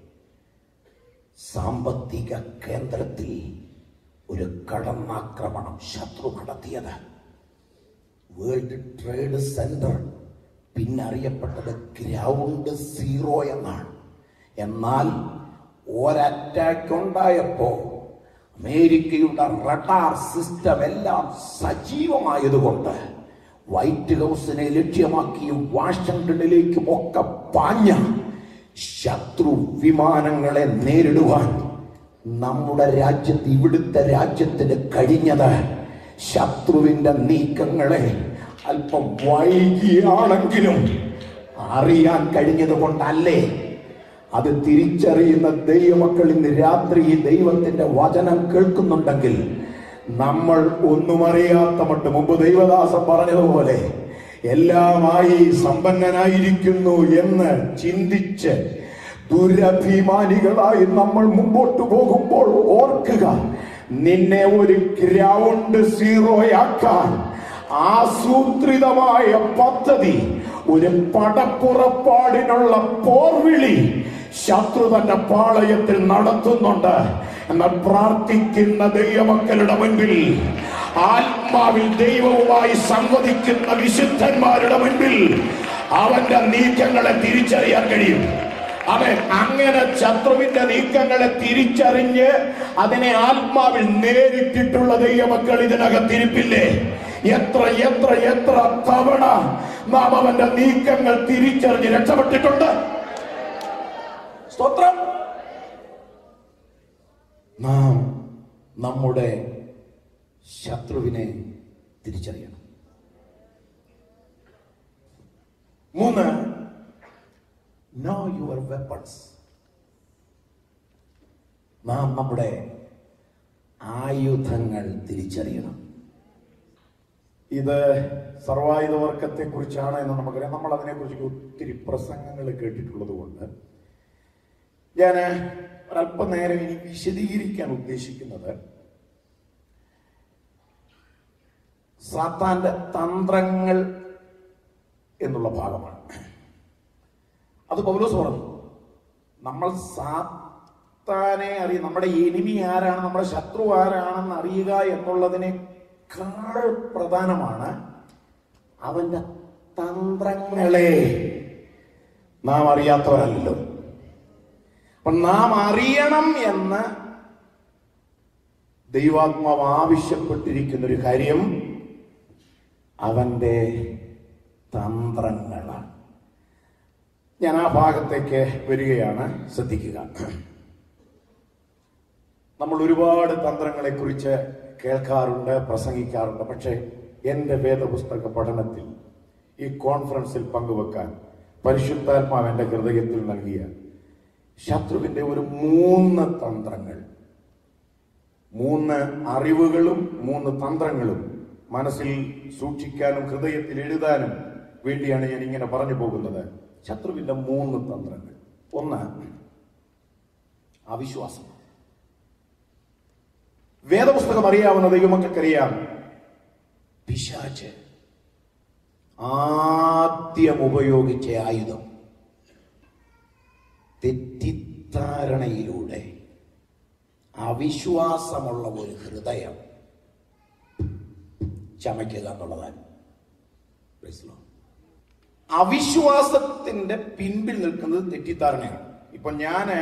സാമ്പത്തിക കേന്ദ്രത്തിൽ ഒരു കടന്നാക്രമണം ശത്രു നടത്തിയത് വേൾഡ് ട്രേഡ് സെന്റർ പിന്നെ അറിയപ്പെട്ടത് ഗ്രൗണ്ട് സീറോ എന്നാണ് എന്നാൽ ഒരറ്റാക്ക് ഉണ്ടായപ്പോ അമേരിക്കയുടെ റഡാർ സിസ്റ്റം എല്ലാം സജീവമായതുകൊണ്ട് വൈറ്റ് ഹൗസിനെ ലക്ഷ്യമാക്കിയും വാഷിംഗ്ടണിലേക്കും ഒക്കെ പാഞ്ഞ ശത്രു വിമാനങ്ങളെ നേരിടുവാൻ നമ്മുടെ രാജ്യത്ത് ഇവിടുത്തെ രാജ്യത്തിന് കഴിഞ്ഞത് ശത്രുവിന്റെ നീക്കങ്ങളെ അല്പം വൈകിയാണെങ്കിലും അറിയാൻ കഴിഞ്ഞത് കൊണ്ടല്ലേ അത് തിരിച്ചറിയുന്ന ദൈവമക്കൾ ഇന്ന് രാത്രി ഈ ദൈവത്തിന്റെ വചനം കേൾക്കുന്നുണ്ടെങ്കിൽ നമ്മൾ ഒന്നും അറിയാത്ത മട്ട് മുമ്പ് ദൈവദാസൻ പറഞ്ഞതുപോലെ എല്ലാമായി സമ്പന്നനായിരിക്കുന്നു എന്ന് ചിന്തിച്ച് ദുരഭിമാനികളായി നമ്മൾ മുമ്പോട്ട് പോകുമ്പോൾ ഓർക്കുക നിന്നെ ഒരു ഗ്രൗണ്ട് സീറോയാക്കാൻ ആസൂത്രിതമായ പദ്ധതി ഒരു പടപ്പുറപ്പാടിനുള്ള പോർവിളി ശത്രു തന്റെ പാളയത്തിൽ നടത്തുന്നുണ്ട് എന്നാൽ പ്രാർത്ഥിക്കുന്ന ദൈവമക്കളുടെ മുൻപിൽ ആത്മാവിൽ ദൈവവുമായി സംവദിക്കുന്ന വിശുദ്ധന്മാരുടെ മുൻപിൽ അവന്റെ നീക്കങ്ങളെ തിരിച്ചറിയാൻ കഴിയും അവൻ അങ്ങനെ ശത്രുവിന്റെ നീക്കങ്ങളെ തിരിച്ചറിഞ്ഞ് അതിനെ ആത്മാവിൽ നേരിട്ടിട്ടുള്ള ദൈവമക്കൾ ഇതിനകത്തിരിപ്പില്ലേ എത്ര എത്ര എത്ര തവണ നാം അവന്റെ നീക്കങ്ങൾ തിരിച്ചറിഞ്ഞ് രക്ഷപ്പെട്ടിട്ടുണ്ട് സ്തോത്രം നാം നമ്മുടെ ശത്രുവിനെ തിരിച്ചറിയണം മൂന്ന് നോ യുവർ വെപ്പൺസ് നാം നമ്മുടെ ആയുധങ്ങൾ തിരിച്ചറിയണം ഇത് സർവായുധ വർഗത്തെ കുറിച്ചാണ് എന്ന് നമുക്കറിയാം നമ്മൾ അതിനെക്കുറിച്ച് ഒത്തിരി പ്രസംഗങ്ങൾ കേട്ടിട്ടുള്ളത് കൊണ്ട് ഞാൻ ഒരല്പനേരം ഇനി വിശദീകരിക്കാൻ ഉദ്ദേശിക്കുന്നത് സാത്താന്റെ തന്ത്രങ്ങൾ എന്നുള്ള ഭാഗമാണ് അത് പൗലോസ് പറഞ്ഞു നമ്മൾ സാത്താനെ അറിയ നമ്മുടെ എനിമി ആരാണ് നമ്മുടെ ശത്രു ആരാണെന്ന് അറിയുക എന്നുള്ളതിനേക്കാൾ പ്രധാനമാണ് അവന്റെ തന്ത്രങ്ങളെ നാം അറിയാത്തവരല്ലോ അപ്പൊ നാം അറിയണം എന്ന് ദൈവാത്മാവ് ആവശ്യപ്പെട്ടിരിക്കുന്ന ഒരു കാര്യം അവന്റെ തന്ത്രങ്ങളാണ് ഞാൻ ആ ഭാഗത്തേക്ക് വരികയാണ് ശ്രദ്ധിക്കുക നമ്മൾ ഒരുപാട് തന്ത്രങ്ങളെ കുറിച്ച് കേൾക്കാറുണ്ട് പ്രസംഗിക്കാറുണ്ട് പക്ഷേ എൻ്റെ വേദപുസ്തക പഠനത്തിൽ ഈ കോൺഫറൻസിൽ പങ്കുവെക്കാൻ പരിശുദ്ധാത്മാവ് എൻ്റെ ഹൃദയത്തിൽ നൽകിയ ശത്രുവിന്റെ ഒരു മൂന്ന് തന്ത്രങ്ങൾ മൂന്ന് അറിവുകളും മൂന്ന് തന്ത്രങ്ങളും മനസ്സിൽ സൂക്ഷിക്കാനും ഹൃദയത്തിൽ എഴുതാനും വേണ്ടിയാണ് ഞാൻ ഇങ്ങനെ പറഞ്ഞു പോകുന്നത് ശത്രുവിന്റെ മൂന്ന് തന്ത്രങ്ങൾ ഒന്ന് അവിശ്വാസം വേദപുസ്തകം അറിയാവുന്ന ദൈവമക്കൾക്കറിയാം പിശാച്ച് ആദ്യം ഉപയോഗിച്ച ആയുധം തെറ്റിദ്ധാരണയിലൂടെ അവിശ്വാസമുള്ള ഒരു ഹൃദയം ചമയ്ക്കുക എന്നുള്ളതാണ് Praise the Lord. അവിശ്വാസത്തിന്റെ പിൻപിൽ നിൽക്കുന്നത് തെറ്റിദ്ധാരണയാണ് ഇപ്പൊ ഞാന്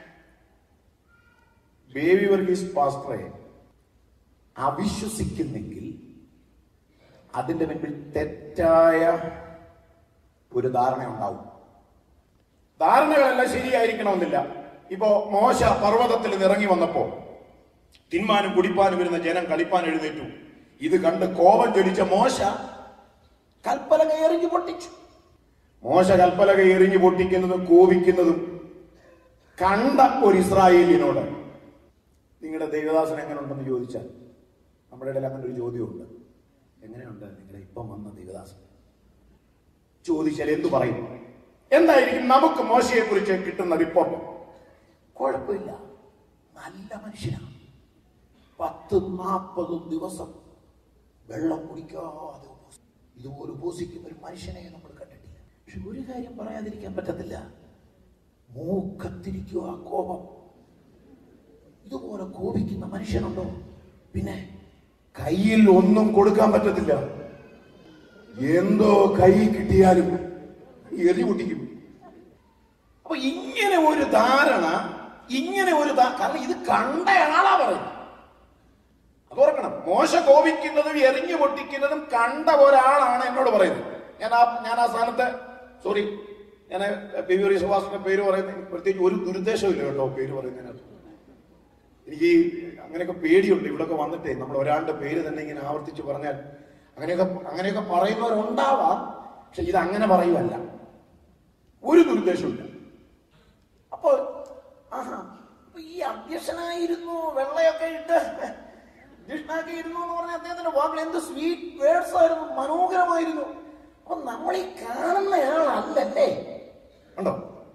ബേബി വർഗീസ് പാസ്റ്ററെ അവിശ്വസിക്കുന്നെങ്കിൽ അതിന്റെ മുൻപിൽ തെറ്റായ ഒരു ധാരണ ഉണ്ടാവും ധാരണകളെല്ലാം ശരിയായിരിക്കണമെന്നില്ല ഇപ്പോ മോശ പർവ്വതത്തിൽ നിന്ന് ഇറങ്ങി വന്നപ്പോ തിന്മാനും കുടിപ്പാനും വരുന്ന ജനം കളിപ്പാൻ എഴുന്നേറ്റു ഇത് കണ്ട് കോപം ജ്വലിച്ച മോശ കൽപ്പലക എറിഞ്ഞു പൊട്ടിച്ചു മോശ കൽപ്പലക എറിഞ്ഞു പൊട്ടിക്കുന്നതും കോപിക്കുന്നതും കണ്ട ഒരു ഇസ്രായേലിനോട് നിങ്ങളുടെ ദൈവദാസൻ എങ്ങനെ ഉണ്ടെന്ന് ചോദിച്ചാൽ നമ്മുടെ ഇടയിൽ അങ്ങനെ ഒരു ചോദ്യമുണ്ട് എങ്ങനെയുണ്ട് നിങ്ങളുടെ ഇപ്പം വന്ന ദൈവദാസൻ ചോദിച്ചാൽ എന്തു പറയും എന്തായിരിക്കും നമുക്ക് മോശയെ കുറിച്ച് കിട്ടുന്ന റിപ്പോർട്ട് കുഴപ്പമില്ല നല്ല മനുഷ്യനാണ് പത്ത് നാൽപ്പത് ദിവസം വെള്ളം കുടിക്കാതെ ഉപവസി- ഇതുപോലെ ഉപസിക്കുന്ന ഒരു മനുഷ്യനെ നമ്മൾ കണ്ടിട്ടില്ല പക്ഷെ ഒരു കാര്യം പറയാതിരിക്കാൻ പറ്റത്തില്ല മൂക്കത്തിരിക്കുക ആ കോപം ഇതുപോലെ കോപിക്കുന്ന മനുഷ്യനുണ്ടോ പിന്നെ കയ്യിൽ ഒന്നും കൊടുക്കാൻ പറ്റത്തില്ല എന്തോ കൈ കിട്ടിയാലും എറി പൊട്ടിക്കും അപ്പൊ ഇങ്ങനെ ഒരു ധാരണ ഇങ്ങനെ ഒരു ധാ- കാരണം ഇത് കണ്ട ആളാ പറയുന്നത് അത് ഓർക്കണം മോശ കോപിക്കുന്നതും എറിഞ്ഞു പൊട്ടിക്കുന്നതും കണ്ട ഒരാളാണ് എന്നോട് പറയുന്നത് ഞാൻ ആ ഞാൻ ആ സ്ഥാനത്ത് സോറി ഞാൻ പി വി സുഭാഷിന്റെ പേര് പറയുന്നത് പ്രത്യേകിച്ച് ഒരു ദുരുദ്ദേശമില്ല കേട്ടോ പേര് പറയുന്നതിനകത്ത് എനിക്ക് ഈ അങ്ങനെയൊക്കെ പേടിയുണ്ട് ഇവിടൊക്കെ വന്നിട്ടേ നമ്മൾ ഒരാളുടെ പേര് തന്നെ ഇങ്ങനെ ആവർത്തിച്ച് പറഞ്ഞാൽ അങ്ങനെയൊക്കെ അങ്ങനെയൊക്കെ പറയുന്നവരുണ്ടാവാം പക്ഷെ ഇത് അങ്ങനെ പറയുമല്ല ഒരു ദുരുദ്ദേശമില്ല അപ്പോൾ ആഹാ അപ്പൊ ഈ അധ്യക്ഷനായിരുന്നു വെള്ളയൊക്കെ ഇട്ട് അധ്യക്ഷനാക്കിയിരുന്നു എന്ന് പറഞ്ഞ അദ്ദേഹത്തിന്റെ വാക്കുകൾ എന്ത് സ്വീറ്റ് വേർഡ്സ് ആയിരുന്നു മനോഹരമായിരുന്നു അപ്പൊ നമ്മൾ ഈ കാണുന്നയാളല്ലല്ലേ ഉണ്ടോ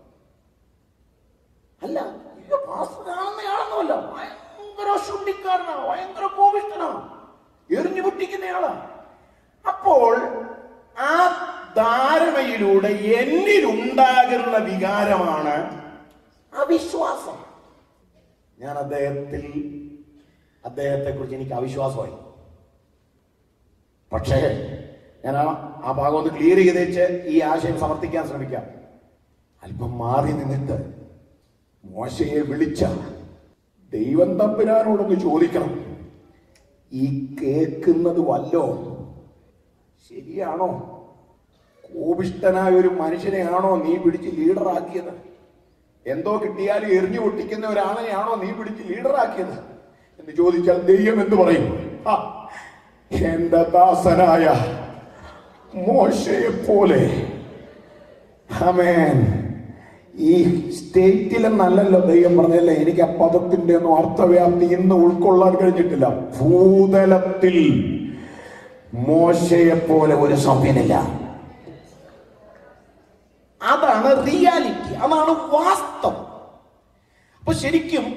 അല്ല ഇത് പാസ്റ്റർ കാണുന്നയാളൊന്നുമല്ല ഭയങ്കര ശുണ്ടിക്കാരനാ ഭയങ്കര കോപിഷ്ടനാ എറിഞ്ഞു പൊട്ടിക്കുന്നയാളാ അപ്പോൾ ആ ധാരണയിലൂടെ എന്നിലുണ്ടാകുന്ന വികാരമാണ് അവിശ്വാസം ഞാൻ അദ്ദേഹത്തിൽ അദ്ദേഹത്തെ കുറിച്ച് എനിക്ക് അവിശ്വാസമായി പക്ഷേ ഞാൻ ആ ആ ഭാഗം ഒന്ന് ക്ലിയർ ചെയ്തേച്ച് ഈ ആശയം സമർത്ഥിക്കാൻ ശ്രമിക്കാം അല്പം മാറി നിന്നിട്ട് മോശയെ വിളിച്ച ദൈവം തമ്പുരാനോടൊന്ന് ചോദിക്കണം ഈ കേൾക്കുന്നത് വല്ലോ ശരിയാണോ കോപിഷ്ടനായ ഒരു മനുഷ്യനെയാണോ നീ പിടിച്ച് ലീഡറാക്കിയത് എന്തോ കിട്ടിയാലും എറിഞ്ഞു പൊട്ടിക്കുന്ന ഒരാളെയാണോ നീ പിടിച്ച് ലീഡറാക്കിയത് എന്ന് ചോദിച്ചാൽ ദൈവം എന്ന് പറയും "ആ, എന്റെ ദാസനായ മോശയെ പോലെ ആമേൻ ഈ സ്റ്റേറ്റിലെന്നല്ലല്ലോ ദൈവം പറഞ്ഞല്ലേ എനിക്ക് ആ പദത്തിന്റെ ഒന്നും അർത്ഥവ്യാപ്തി ഇന്ന് ഉൾക്കൊള്ളാൻ കഴിഞ്ഞിട്ടില്ല ഭൂതലത്തിൽ മോശയെ പോലെ ഒരു സഭ്യനില്ല അതാണ് റിയാലിറ്റി അതാണ് വാസ്തവം അപ്പൊ ശരിക്കും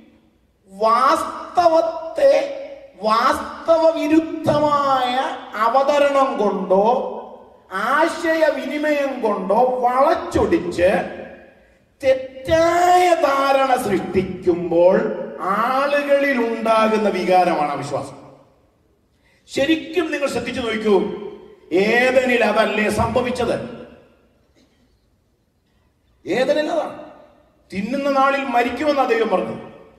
വാസ്തവത്തെ വാസ്തവ വിരുദ്ധമായ അവതരണം കൊണ്ടോ ആശയവിനിമയം കൊണ്ടോ വളച്ചൊടിച്ച് തെറ്റായ ധാരണ സൃഷ്ടിക്കുമ്പോൾ ആളുകളിൽ ഉണ്ടാകുന്ന വികാരമാണ് അവിശ്വാസം ശരിക്കും നിങ്ങൾ ശ്രദ്ധിച്ചു നോക്കൂ ഏതനിൽ അതല്ലേ സംഭവിച്ചത് ഏതനിൽ അതാണ് തിന്നുന്ന നാളിൽ മരിക്കുമെന്നാ ദൈവം പറഞ്ഞു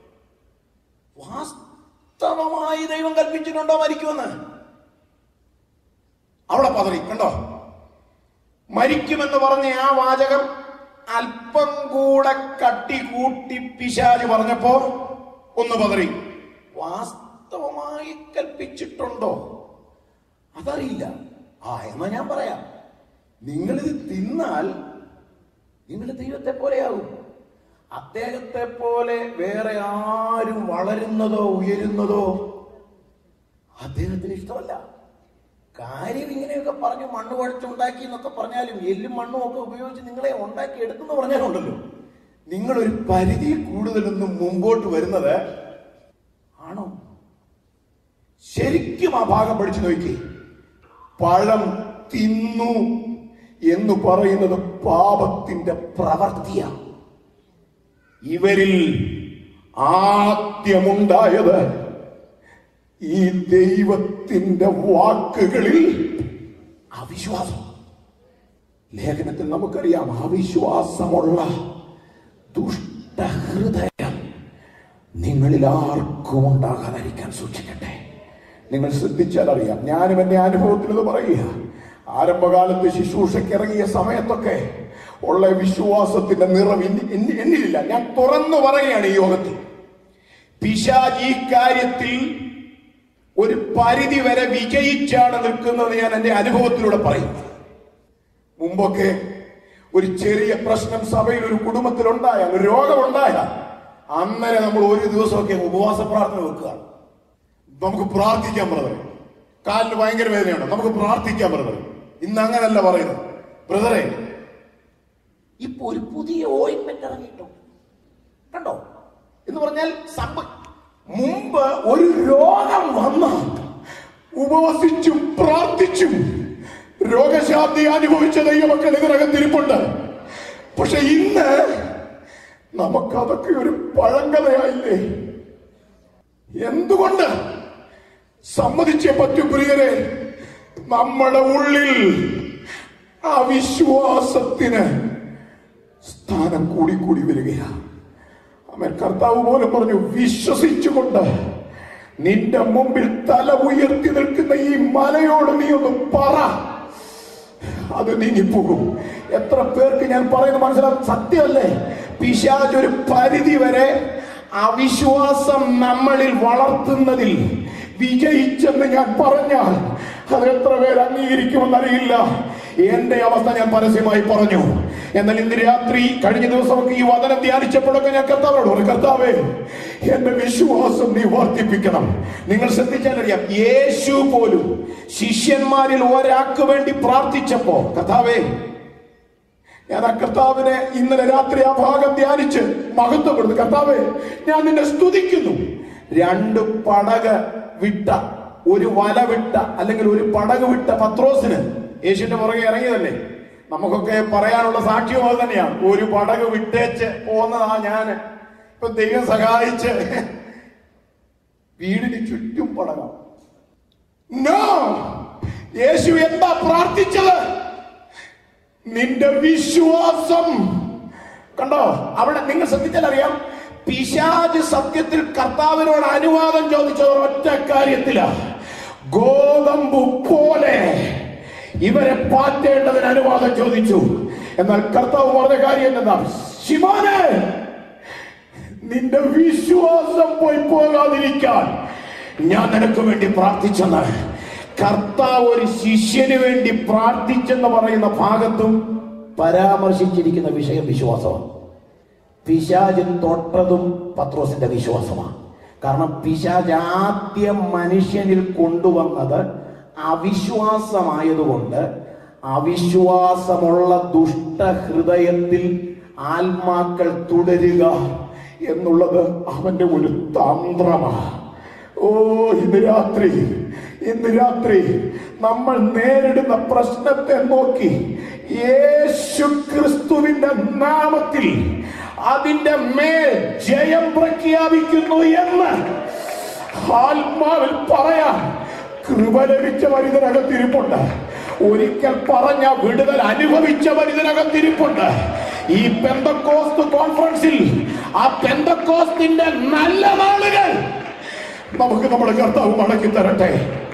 വാസ്തവമായി ദൈവം കൽപ്പിച്ചിട്ടുണ്ടോ മരിക്കുമെന്ന് അവിടെ പതറി കണ്ടോ മരിക്കുമെന്ന് പറഞ്ഞ ആ വാചകം അല്പം കൂടെ കട്ടി കൂട്ടി പിശാജ് പറഞ്ഞപ്പോ ഒന്ന് പതറി വാസ്തവമായി കൽപ്പിച്ചിട്ടുണ്ടോ അതറിയില്ല ആ എന്നാ ഞാൻ പറയാം നിങ്ങളിത് തിന്നാൽ നിങ്ങൾ ദൈവത്തെ പോലെയാകും അദ്ദേഹത്തെ പോലെ വേറെ ആരും വളരുന്നതോ ഉയരുന്നതോ അദ്ദേഹത്തിന് ഇഷ്ടമല്ല കാര്യം ഇങ്ങനെയൊക്കെ പറഞ്ഞ് മണ്ണ് കുഴച്ചുണ്ടാക്കി എന്നൊക്കെ പറഞ്ഞാലും എല്ലും മണ്ണും ഒക്കെ ഉപയോഗിച്ച് നിങ്ങളെ ഉണ്ടാക്കി എടുത്തെന്ന് പറഞ്ഞാലുണ്ടല്ലോ നിങ്ങളൊരു പരിധി കൂടുതലൊന്നും മുമ്പോട്ട് വരുന്നത് ആണോ ശരിക്കും ആ ഭാഗം പഠിച്ചു നോക്കി പഴം തിന്നു എന്ന് പറയുന്നത് പാപത്തിന്റെ പ്രവർത്തിയാണ് ഇവരിൽ ആദ്യമുണ്ടായത് ഈ ദൈവത്തിന്റെ വാക്കുകളിൽ അവിശ്വാസം ലേഖനത്തിൽ നമുക്കറിയാം അവിശ്വാസമുള്ള ദുഷ്ടഹൃദയം നിങ്ങളിൽ ആർക്കും ഉണ്ടാകാതിരിക്കാൻ സൂക്ഷിക്കട്ടെ നിങ്ങൾ ശ്രദ്ധിച്ചാൽ അറിയാം ഞാനും എന്റെ അനുഭവത്തിൽ ഇത് പറയുക ആരംഭകാലത്ത് ശുശ്രൂഷയ്ക്ക് ഇറങ്ങിയ സമയത്തൊക്കെ ഉള്ള വിശ്വാസത്തിന്റെ നിറവ് എന്നി- എന്നി- എന്നിലില്ല ഞാൻ തുറന്നു പറയുകയാണ് ഈ യോഗത്തിൽ പിശാജ് ഈ കാര്യത്തിൽ ഒരു പരിധി വരെ വിജയിച്ചാണ് നിൽക്കുന്നത് ഞാൻ എന്റെ അനുഭവത്തിലൂടെ പറയും മുമ്പൊക്കെ ഒരു ചെറിയ പ്രശ്നം സഭയിൽ ഒരു കുടുംബത്തിൽ ഉണ്ടായാൽ ഒരു രോഗം ഉണ്ടായാൽ അന്നേരം നമ്മൾ ഒരു ദിവസമൊക്കെ ഉപവാസ പ്രാർത്ഥന വെക്കുക നമുക്ക് പ്രാർത്ഥിക്കാൻ ബ്രദറെ കാലിന് ഭയങ്കര വേദനയുണ്ട് നമുക്ക് പ്രാർത്ഥിക്കാൻ ബ്രദറെ ഇന്ന് അങ്ങനല്ല പറയുന്നത് ബ്രദറെ ഇപ്പൊ ഒരു പുതിയ ഓയിന്റ്മെന്റ് ഇറങ്ങിയിട്ടുണ്ട് കണ്ടോ എന്ന് പറഞ്ഞാൽ സംഭ മുമ്പ് ഒരു രോഗം വന്ന ഉപവസിച്ചും പ്രാർത്ഥിച്ചും രോഗശാന്തി അനുഭവിച്ച ദൈവമക്കൾ ഇതിനകം തിരിപ്പുണ്ട് പക്ഷെ ഇന്ന് നമുക്കതൊക്കെ ഒരു പഴങ്കഥയായില്ലേ എന്തുകൊണ്ട് സമ്മതിച്ചേ പറ്റൂ പ്രിയരെ നമ്മുടെ ഉള്ളിൽ അവിശ്വാസത്തിന് സ്ഥാനം കൂടി കൂടി വരികയാണ് അവൻ കർത്താവ് പോലും പറഞ്ഞു വിശ്വസിച്ചുകൊണ്ട് നിന്റെ മുമ്പിൽ തല ഉയർത്തി നിൽക്കുന്ന ഈ മലയോട് നീ ഒന്ന് പറ അത് നീങ്ങിപ്പോകും എത്ര പേർക്ക് ഞാൻ പറയുന്നത് മനസ്സിലാവും സത്യമല്ലേ പിശാജ് ഒരു പരിധി വരെ അവിശ്വാസം നമ്മളിൽ വളർത്തുന്നതിൽ വിജയിച്ചെന്ന് ഞാൻ പറഞ്ഞാൽ അത് എത്ര പേര് അംഗീകരിക്കുമെന്നറിയില്ല എന്റെ അവസ്ഥ ഞാൻ പരസ്യമായി പറഞ്ഞു എന്നാൽ ഇന്ന് രാത്രി കഴിഞ്ഞ ദിവസമൊക്കെ ഈ വചനം ധ്യാനിച്ചപ്പോഴൊക്കെ ഞാൻ കർത്താവോട് പറഞ്ഞു കർത്താവേ എന്റെ വിശ്വാസം നീ വർദ്ധിപ്പിക്കണം നിങ്ങൾ ശ്രദ്ധിച്ചാലറിയാം യേശു പോലും ശിഷ്യന്മാരിൽ ഒരാൾക്ക് വേണ്ടി പ്രാർത്ഥിച്ചപ്പോ കർത്താവേ ഞാൻ ആ കർത്താവിനെ ഇന്നലെ രാത്രി ആ ഭാഗം ധ്യാനിച്ച് മഹത്വപ്പെടുന്നു കർത്താവേ ഞാൻ നിന്നെ സ്തുതിക്കുന്നു രണ്ട് പടക വിട്ട ഒരു വല വിട്ട അല്ലെങ്കിൽ ഒരു പടക വിട്ട പത്രോസിന് യേശുവിന്റെ പുറകെ ഇറങ്ങിയതല്ലേ നമുക്കൊക്കെ പറയാനുള്ള സാക്ഷ്യവും അത് തന്നെയാണ് ഒരു പടക് വിട്ടേച്ച് പോന്നതാ ഞാൻ ഇപ്പൊ ദൈവം സഹായിച്ച് വീടിന് ചുറ്റും പടകം നോ യേശു എന്താ പ്രാർത്ഥിച്ചത് നിന്റെ വിശ്വാസം കണ്ടോ അവിടെ നിങ്ങൾ ശ്രദ്ധിച്ചാൽ അറിയാം പിശാജ് സത്യത്തിൽ കർത്താവിനോട് അനുവാദം ചോദിച്ചത് ഒറ്റ കാര്യത്തിലാ ഗോതമ്പ് പോലെ ഇവരെ പാറ്റേണ്ടതിന് അനുവാദം ചോദിച്ചു എന്നാൽ കർത്താവ് പറഞ്ഞ കാര്യം എന്താ ശിവാനെ നിന്റെ വിശ്വാസം പോയി പോകാതിരിക്കാൻ ഞാൻ നിനക്ക് വേണ്ടി പ്രാർത്ഥിച്ചെന്ന് കർത്താവ് ഒരു ശിഷ്യന് വേണ്ടി പ്രാർത്ഥിച്ചെന്ന് പറയുന്ന ഭാഗത്തും പരാമർശിച്ചിരിക്കുന്ന വിഷയം വിശ്വാസമാണ് പിശാജ് തൊട്ടതും പത്രോസിന്റെ വിശ്വാസമാണ് കാരണം പിശാജ് ആദ്യം മനുഷ്യനിൽ കൊണ്ടുവന്നത് അവിശ്വാസമായതുകൊണ്ട് അവിശ്വാസമുള്ള ദുഷ്ടഹൃദയത്തിൽ ആത്മാക്കൾ തുടരുക എന്നുള്ളത് അവന്റെ ഒരു തന്ത്രമാണ് ഓ ഇന്ന് രാത്രി ഇന്ന് രാത്രി നമ്മൾ നേരിടുന്ന പ്രശ്നത്തെ നോക്കി യേശു ക്രിസ്തുവിന്റെ നാമത്തിൽ അതിന്റെ മേൽ ജയം പ്രഖ്യാപിക്കുന്നു എന്ന് ആത്മാവിൽ പറയാൻ കൃപ ലഭിച്ചവർ ഇതിനകത്തിരിപ്പുണ്ട് ഒരിക്കൽ പറഞ്ഞ വിടുതൽ അനുഭവിച്ചവർ ഇതിനകത്തിരിപ്പുണ്ട് ഈ പെന്തക്കോസ്ത് കോൺഫറൻസിൽ ആ പെന്തക്കോസ്തിന്റെ നല്ല നാളുകൾ നമുക്ക് നമ്മുടെ കർത്താവ് മടക്കി തരട്ടെ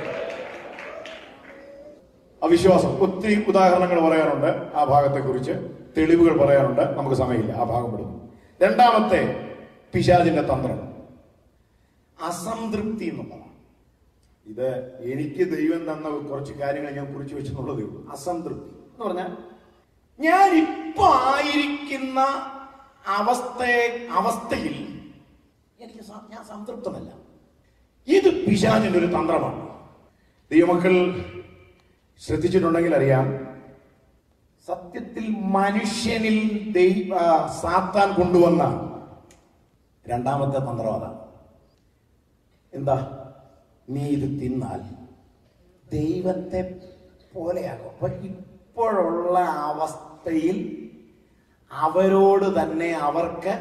അവിശ്വാസം ഒത്തിരി ഉദാഹരണങ്ങൾ പറയാറുണ്ട് ആ ഭാഗത്തെ കുറിച്ച് തെളിവുകൾ പറയാറുണ്ട് നമുക്ക് സമയമില്ല ആ ഭാഗം വിടുന്നു രണ്ടാമത്തെ പിശാചിന്റെ തന്ത്രം അസംതൃപ്തി എന്നുള്ളതാണ് ഇത് എനിക്ക് ദൈവം തന്ന കുറച്ച് കാര്യങ്ങൾ ഞാൻ കുറിച്ച് വെച്ചെന്നുള്ളതേ ഉള്ളൂ അസംതൃപ്തി എന്ന് പറഞ്ഞാൽ ഞാൻ ഇപ്പൊ ആയിരിക്കുന്ന അവസ്ഥയെ അവസ്ഥയിൽ എനിക്ക് സ- ഞാൻ സംതൃപ്തമല്ല ഇത് പിശാചിന്റെ ഒരു തന്ത്രമാണ് ദൈവമക്കൾ ശ്രദ്ധിച്ചിട്ടുണ്ടെങ്കിൽ അറിയാം സത്യത്തിൽ മനുഷ്യനിൽ ദൈവ ആ, സാത്താൻ കൊണ്ടുവന്ന രണ്ടാമത്തെ തന്ത്രം അതാണ് എന്താ നീ ഇത് തിന്നാൽ ദൈവത്തെ പോലെയാകും അപ്പൊ ഇപ്പോഴുള്ള അവസ്ഥയിൽ അവരോട് തന്നെ അവർക്ക്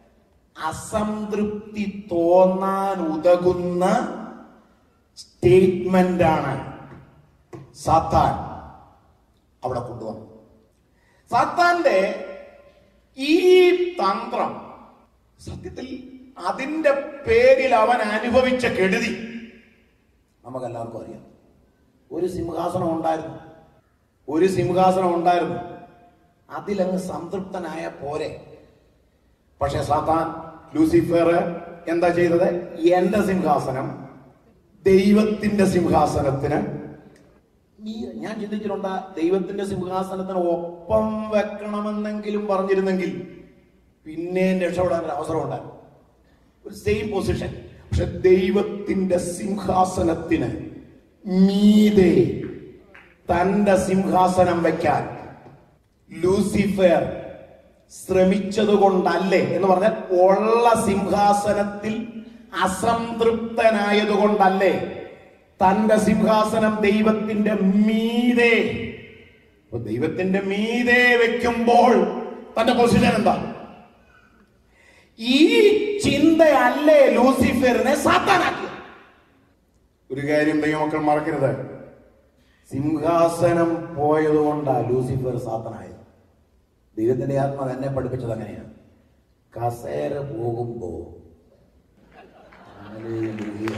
അസംതൃപ്തി തോന്നാൻ ഉതകുന്ന സ്റ്റേറ്റ്മെന്റ് ആണ് സാത്താൻ അവിടെ കൊണ്ടുവന്നു സാത്താന്റെ ഈ തന്ത്രം സത്യത്തിൽ അതിന്റെ പേരിൽ അവൻ അനുഭവിച്ച കെടുതി നമുക്കെല്ലാവർക്കും അറിയാം ഒരു സിംഹാസനം ഉണ്ടായിരുന്നു ഒരു സിംഹാസനം ഉണ്ടായിരുന്നു അതിലങ്ങ് സംതൃപ്തനായ പോരെ പക്ഷെ സാത്താൻ ലൂസിഫർ എന്താ ചെയ്തത് എന്റെ സിംഹാസനം ദൈവത്തിന്റെ സിംഹാസനത്തിന് മീ- ഞാൻ ചിന്തിച്ചിട്ടുണ്ട് ദൈവത്തിന്റെ സിംഹാസനത്തിന് ഒപ്പം വെക്കണമെന്നെങ്കിലും പറഞ്ഞിരുന്നെങ്കിൽ പിന്നെയും രക്ഷപ്പെടാൻ ഒരു അവസരം ഉണ്ടായിരുന്നു ഒരു സെയിം പൊസിഷൻ പക്ഷെ ദൈവത്തിന്റെ സിംഹാസനത്തിന് മീതെ തന്റെ സിംഹാസനം വെക്കാൻ ലൂസിഫർ ശ്രമിച്ചത് കൊണ്ടല്ലേ എന്ന് പറഞ്ഞാൽ ഉള്ള സിംഹാസനത്തിൽ അസംതൃപ്തനായത് കൊണ്ടല്ലേ തന്റെ സിംഹാസനം ദൈവത്തിന്റെ മീതെ അപ്പൊ ദൈവത്തിന്റെ മീതെ വെക്കുമ്പോൾ തന്റെ പൊസിഷൻ എന്താ ഈ ചിന്തയല്ലേ ലൂസിഫറിനെ സാത്താനാക്കിയത് ഒരു കാര്യം ദൈവമക്കൾ മറക്കരുത് സിംഹാസനം പോയത് കൊണ്ടാ ലൂസിഫർ സാത്തനായത് ദൈവത്തിന്റെ ആത്മാവ് എന്നെ പഠിപ്പിച്ചത് അങ്ങനെയാണ് കസേര പോകുമ്പോ ഹല്ലേലൂയ.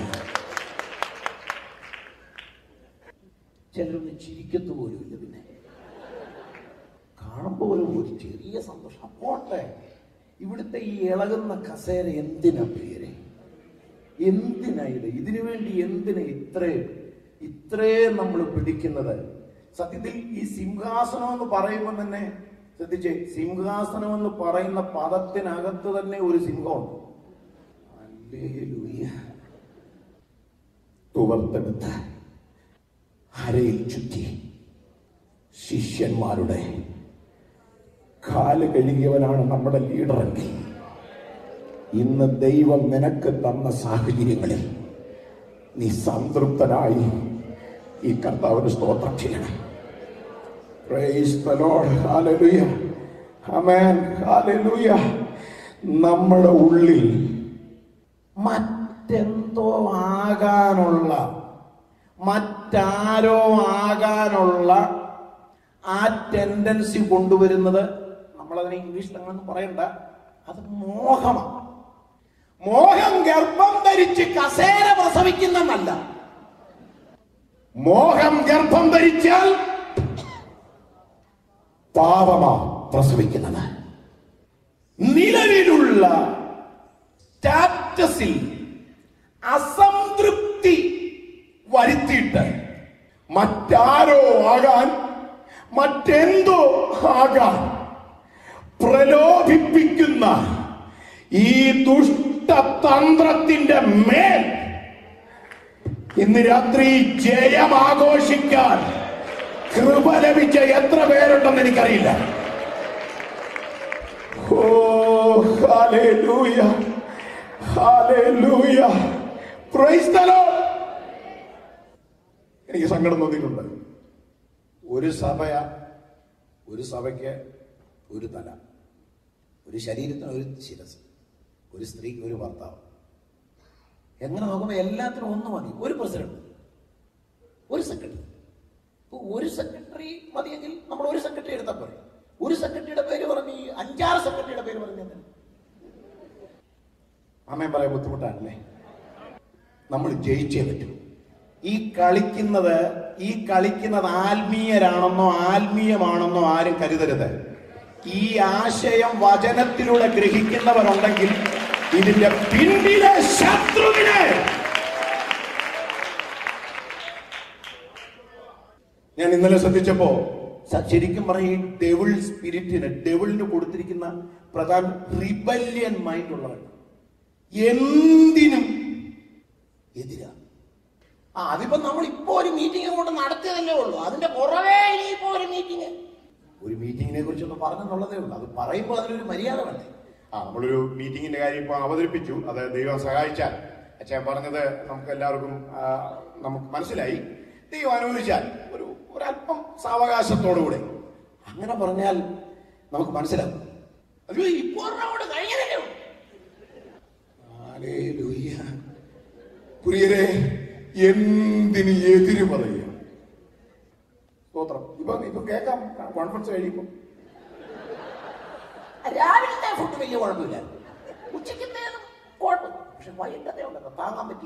ചിലരൊന്ന് ചിരിക്കത്തു പോലുമില്ല പിന്നെ കാണുമ്പോൾ ഒരു ഒരു ചെറിയ സന്തോഷം പോട്ടെ ഇവിടുത്തെ ഈ ഇളകുന്ന കസേര എന്തിനാ പേര് എന്തിനാ ഇത് ഇതിനു വേണ്ടി എന്തിനാ ഇത്രയും ഇത്രയും നമ്മൾ പിടിക്കുന്നത് സത്യത്തിൽ ഈ സിംഹാസനം എന്ന് പറയുമ്പോൾ തന്നെ ശ്രദ്ധിച്ചേ സിംഹാസനം എന്ന് പറയുന്ന പദത്തിനകത്ത് തന്നെ ഒരു സിംഹമുണ്ട് ഹല്ലേലൂയ. തുവർത്തെടുത്ത് അരയിൽ ചുറ്റി ശിഷ്യന്മാരുടെ കാല് കഴുകിയവനാണ് നമ്മുടെ ലീഡറെങ്കിൽ ഇന്ന് ദൈവം നിനക്ക് തന്ന സാഹചര്യങ്ങളിൽ നീ സംതൃപ്തനായി ഈ കർത്താവിന് സ്തോത്രം ചെയ്യണം Praise the Lord. Hallelujah. Amen. Hallelujah. നമ്മുടെ ഉള്ളിൽ മറ്റെന്തോ ആകാനുള്ള മറ്റാരോ ആകാനുള്ള ആ ടെൻഡൻസി കൊണ്ടുവരുന്നത് നമ്മളതിനെ ഇംഗ്ലീഷിൽ അങ്ങനെ പറയണ്ട അത് മോഹമാണ് മോഹം ഗർഭം ധരിച്ച് കസേര പ്രസവിക്കുന്നതല്ല മോഹം ഗർഭം ധരിച്ചാൽ പാപമാ പ്രസവിക്കുന്നത് നിലവിലുള്ള സ്റ്റാറ്റസിൽ അസംതൃപ്തി വരുത്തിയിട്ട് മറ്റാരോ ആകാൻ മറ്റെന്തോ ആകാൻ പ്രലോഭിപ്പിക്കുന്ന ഈ ദുഷ്ടതന്ത്രത്തിന്റെ മേൽ ഇന്ന് രാത്രി ജയം ആഘോഷിക്കാൻ കൃപ ലഭിച്ച എത്ര പേരുണ്ടെന്ന് എനിക്കറിയില്ല oh hallelujah hallelujah praise the Lord എനിക്ക് സങ്കടം തോന്നിയിട്ടുണ്ട് ഒരു സഭയ ഒരു സഭയ്ക്ക് ഒരു തല ഒരു ശരീരത്തിന് ഒരു ശിരസ് ഒരു സ്ത്രീക്ക് ഒരു ഭർത്താവ് എങ്ങനെ നോക്കുമ്പോൾ എല്ലാത്തിനും ഒന്ന് മതി ഒരു പ്രസിഡന്റ് ഒരു സെക്രട്ടറി ഇപ്പൊ ഒരു സെക്രട്ടറി മതിയെങ്കിൽ നമ്മൾ ഒരു സെക്രട്ടറി എടുത്താൽ പോരെ ഒരു സെക്രട്ടറിയുടെ പേര് പറഞ്ഞ് ഈ അഞ്ചാറ് സെക്രട്ടറിയുടെ പേര് പറഞ്ഞത് അമ്മയും പറയാൻ ബുദ്ധിമുട്ടാണല്ലേ നമ്മൾ ജയിച്ചേ പറ്റും ഈ കളിക്കുന്നത് ഈ കളിക്കുന്നത് ആത്മീയരാണെന്നോ ആത്മീയമാണെന്നോ ആരും കരുതരുത് ഈ ആശയം വചനത്തിലൂടെ ഗ്രഹിക്കുന്നവരുണ്ടെങ്കിൽ ഇതിന്റെ പിന്നിലെ ശത്രുവിനെ ഞാൻ ഇന്നലെ ശ്രദ്ധിച്ചപ്പോ സ- ശരിക്കും പറഞ്ഞ ഈ ഡെവിൾ സ്പിരിറ്റിന് ഡെവിളിന് കൊടുത്തിരിക്കുന്ന പ്രധാന റിബല്യൻ മൈൻഡ് ഉള്ളവൻ എന്തിനും എതിരാ ആ അതിപ്പോ നമ്മൾ ഇപ്പോ ഒരു മീറ്റിംഗ് അങ്ങോട്ട് നടത്തിയതല്ലേ ഉള്ളൂ അതിന്റെ പുറമേ ഇനിയിപ്പോ ഒരു മീറ്റിംഗ് ഒരു മീറ്റിംഗിനെ കുറിച്ചൊന്ന് പറഞ്ഞെന്നുള്ളതേ ഉള്ളൂ അത് പറയുമ്പോൾ അതിനൊരു മര്യാദ വേണ്ടേ ആ നമ്മളൊരു മീറ്റിംഗിന്റെ കാര്യം ഇപ്പൊ അവതരിപ്പിച്ചു അത് ദൈവം സഹായിച്ചാൽ അച്ഛൻ പറഞ്ഞത് നമുക്ക് എല്ലാവർക്കും ആ, നമുക്ക് മനസ്സിലായി ദൈവം അനുവദിച്ചാൽ ഒരു ഒരല്പം സാവകാശത്തോടുകൂടെ അങ്ങനെ പറഞ്ഞാൽ നമുക്ക് മനസ്സിലാവും അയ്യോ ഇപ്പൊ അങ്ങോട്ട് കഴിഞ്ഞതല്ലേ ഉള്ളൂ. ഹല്ലേലൂയ. പ്രിയരെ എന്തിന് എതിര് പറയുക സ്തോത്രം ഇപ്പൊ ഇപ്പൊ കേൾക്കാം കോൺഫറൻസ് കഴിയുമ്പോ രാവിലത്തെ ഫുഡ് വലിയ കുഴപ്പമില്ല ഉച്ചക്കത്തേതും കുഴപ്പമില്ല പക്ഷെ വൈകിട്ടത്തെ ഉണ്ടല്ലോ താങ്ങാൻ പറ്റി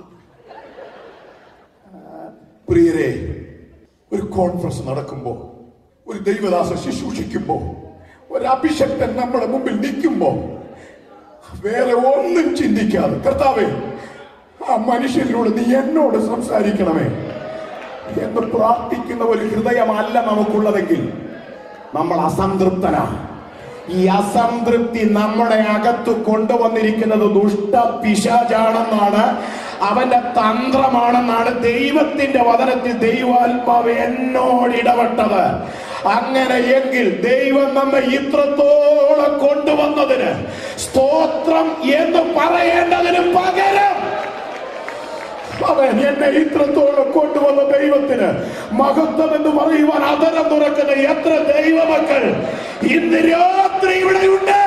പ്രിയരെ ഒരു കോൺഫറൻസ് നടക്കുമ്പോ ഒരു ദൈവദാസ ശുശ്രൂഷിക്കുമ്പോ ഒരു അഭിഷക്തൻ നമ്മുടെ മുമ്പിൽ നിൽക്കുമ്പോ വേറെ ഒന്നും ചിന്തിക്കാതെ കർത്താവേ ആ മനുഷ്യരിലൂടെ നീ എന്നോട് സംസാരിക്കണമേ എന്ന് പ്രാർത്ഥിക്കുന്ന ഒരു ഹൃദയമല്ല നമുക്കുള്ളതെങ്കിൽ നമ്മൾ അസംതൃപ്തനാണ് ഈ അസംതൃപ്തി നമ്മുടെ അകത്ത് കൊണ്ടുവന്നിരിക്കുന്നത് ദുഷ്ട പിശാചാണെന്നാണ് അവന്റെ തന്ത്രമാണെന്നാണ് ദൈവത്തിന്റെ വചനത്തിൽ ദൈവാത്മാവ് എന്നോട് ഇടപെട്ടത് അങ്ങനെ എങ്കിൽ ദൈവം നമ്മെ ഇത്രത്തോളം കൊണ്ടുവന്നതിന് സ്തോത്രം എന്ന് പറയേണ്ടതിന് പകരം അവൻ എന്നെ ഇത്രത്തോളം കൊണ്ടുവന്ന ദൈവത്തിന് മഹത്വം എന്ന് പറയുവാൻ അതരം തുറക്കുന്ന എത്ര ദൈവമക്കൾ ഇന്ന് രാത്രി ഇവിടെയുണ്ട്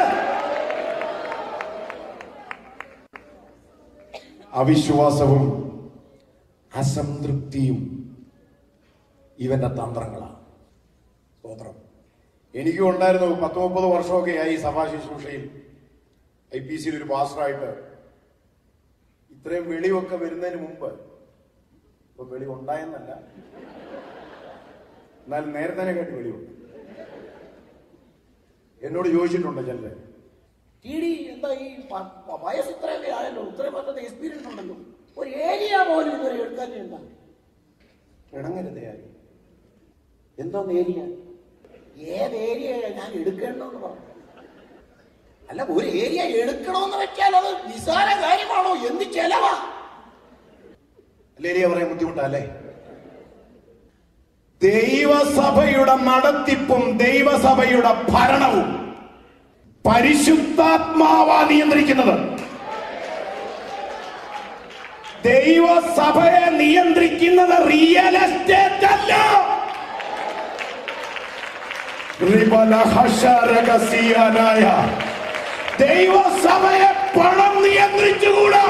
അവിശ്വാസവും അസംതൃപ്തിയും ഇവന്റെ തന്ത്രങ്ങളാണ് സ്തോത്രം എനിക്കും ഉണ്ടായിരുന്നു പത്ത് മുപ്പത് വർഷമൊക്കെ ആയി സഭാ ശുശ്രൂഷയിൽ ഐ പി സിയിൽ ഒരു പാസ്റ്ററായിട്ട് ഇത്രയും വെളിവൊക്കെ വരുന്നതിന് മുമ്പ് ഇപ്പൊ വെളി ഉണ്ടായെന്നല്ല എന്നാൽ നേരത്തെ കേട്ട് വെളിവുണ്ട് എന്നോട് ചോദിച്ചിട്ടുണ്ട് ചിലര് ടി ഡി എന്താ ഈ പ- പ- വയസ്സ് ഇത്രയൊക്കെ ആയല്ലോ ഇത്രയും വർഷത്തെ എക്സ്പീരിയൻസ് ഉണ്ടല്ലോ ഒരു ഏരിയ പോലും ഇതുവരെ എടുക്കാൻ എന്താ ഇണങ്ങരുതേ ആരും എന്തോന്ന് ഏരിയ ഏത് ഏരിയ ഞാൻ എടുക്കേണ്ടതെന്ന് പറഞ്ഞു അല്ല ഒരു ഏരിയ എടുക്കണമെന്ന് വെച്ചാൽ അത് നിസാര കാര്യമാണോ എന്ത് ചെലവാ ലേരിയ പറയാൻ ബുദ്ധിമുട്ടല്ലേ ദൈവസഭയുടെ നടത്തിപ്പും ദൈവസഭയുടെ ഭരണവും പരിശുദ്ധാത്മാവാ നിയന്ത്രിക്കുന്നത് ദൈവസഭയെ നിയന്ത്രിക്കുന്നത് റിയൽ എസ്റ്റേറ്റ് അല്ല റിബലഹശരകസിയാനായ ദൈവസഭയെ പണം നിയന്ത്രിച്ചുകൂടാ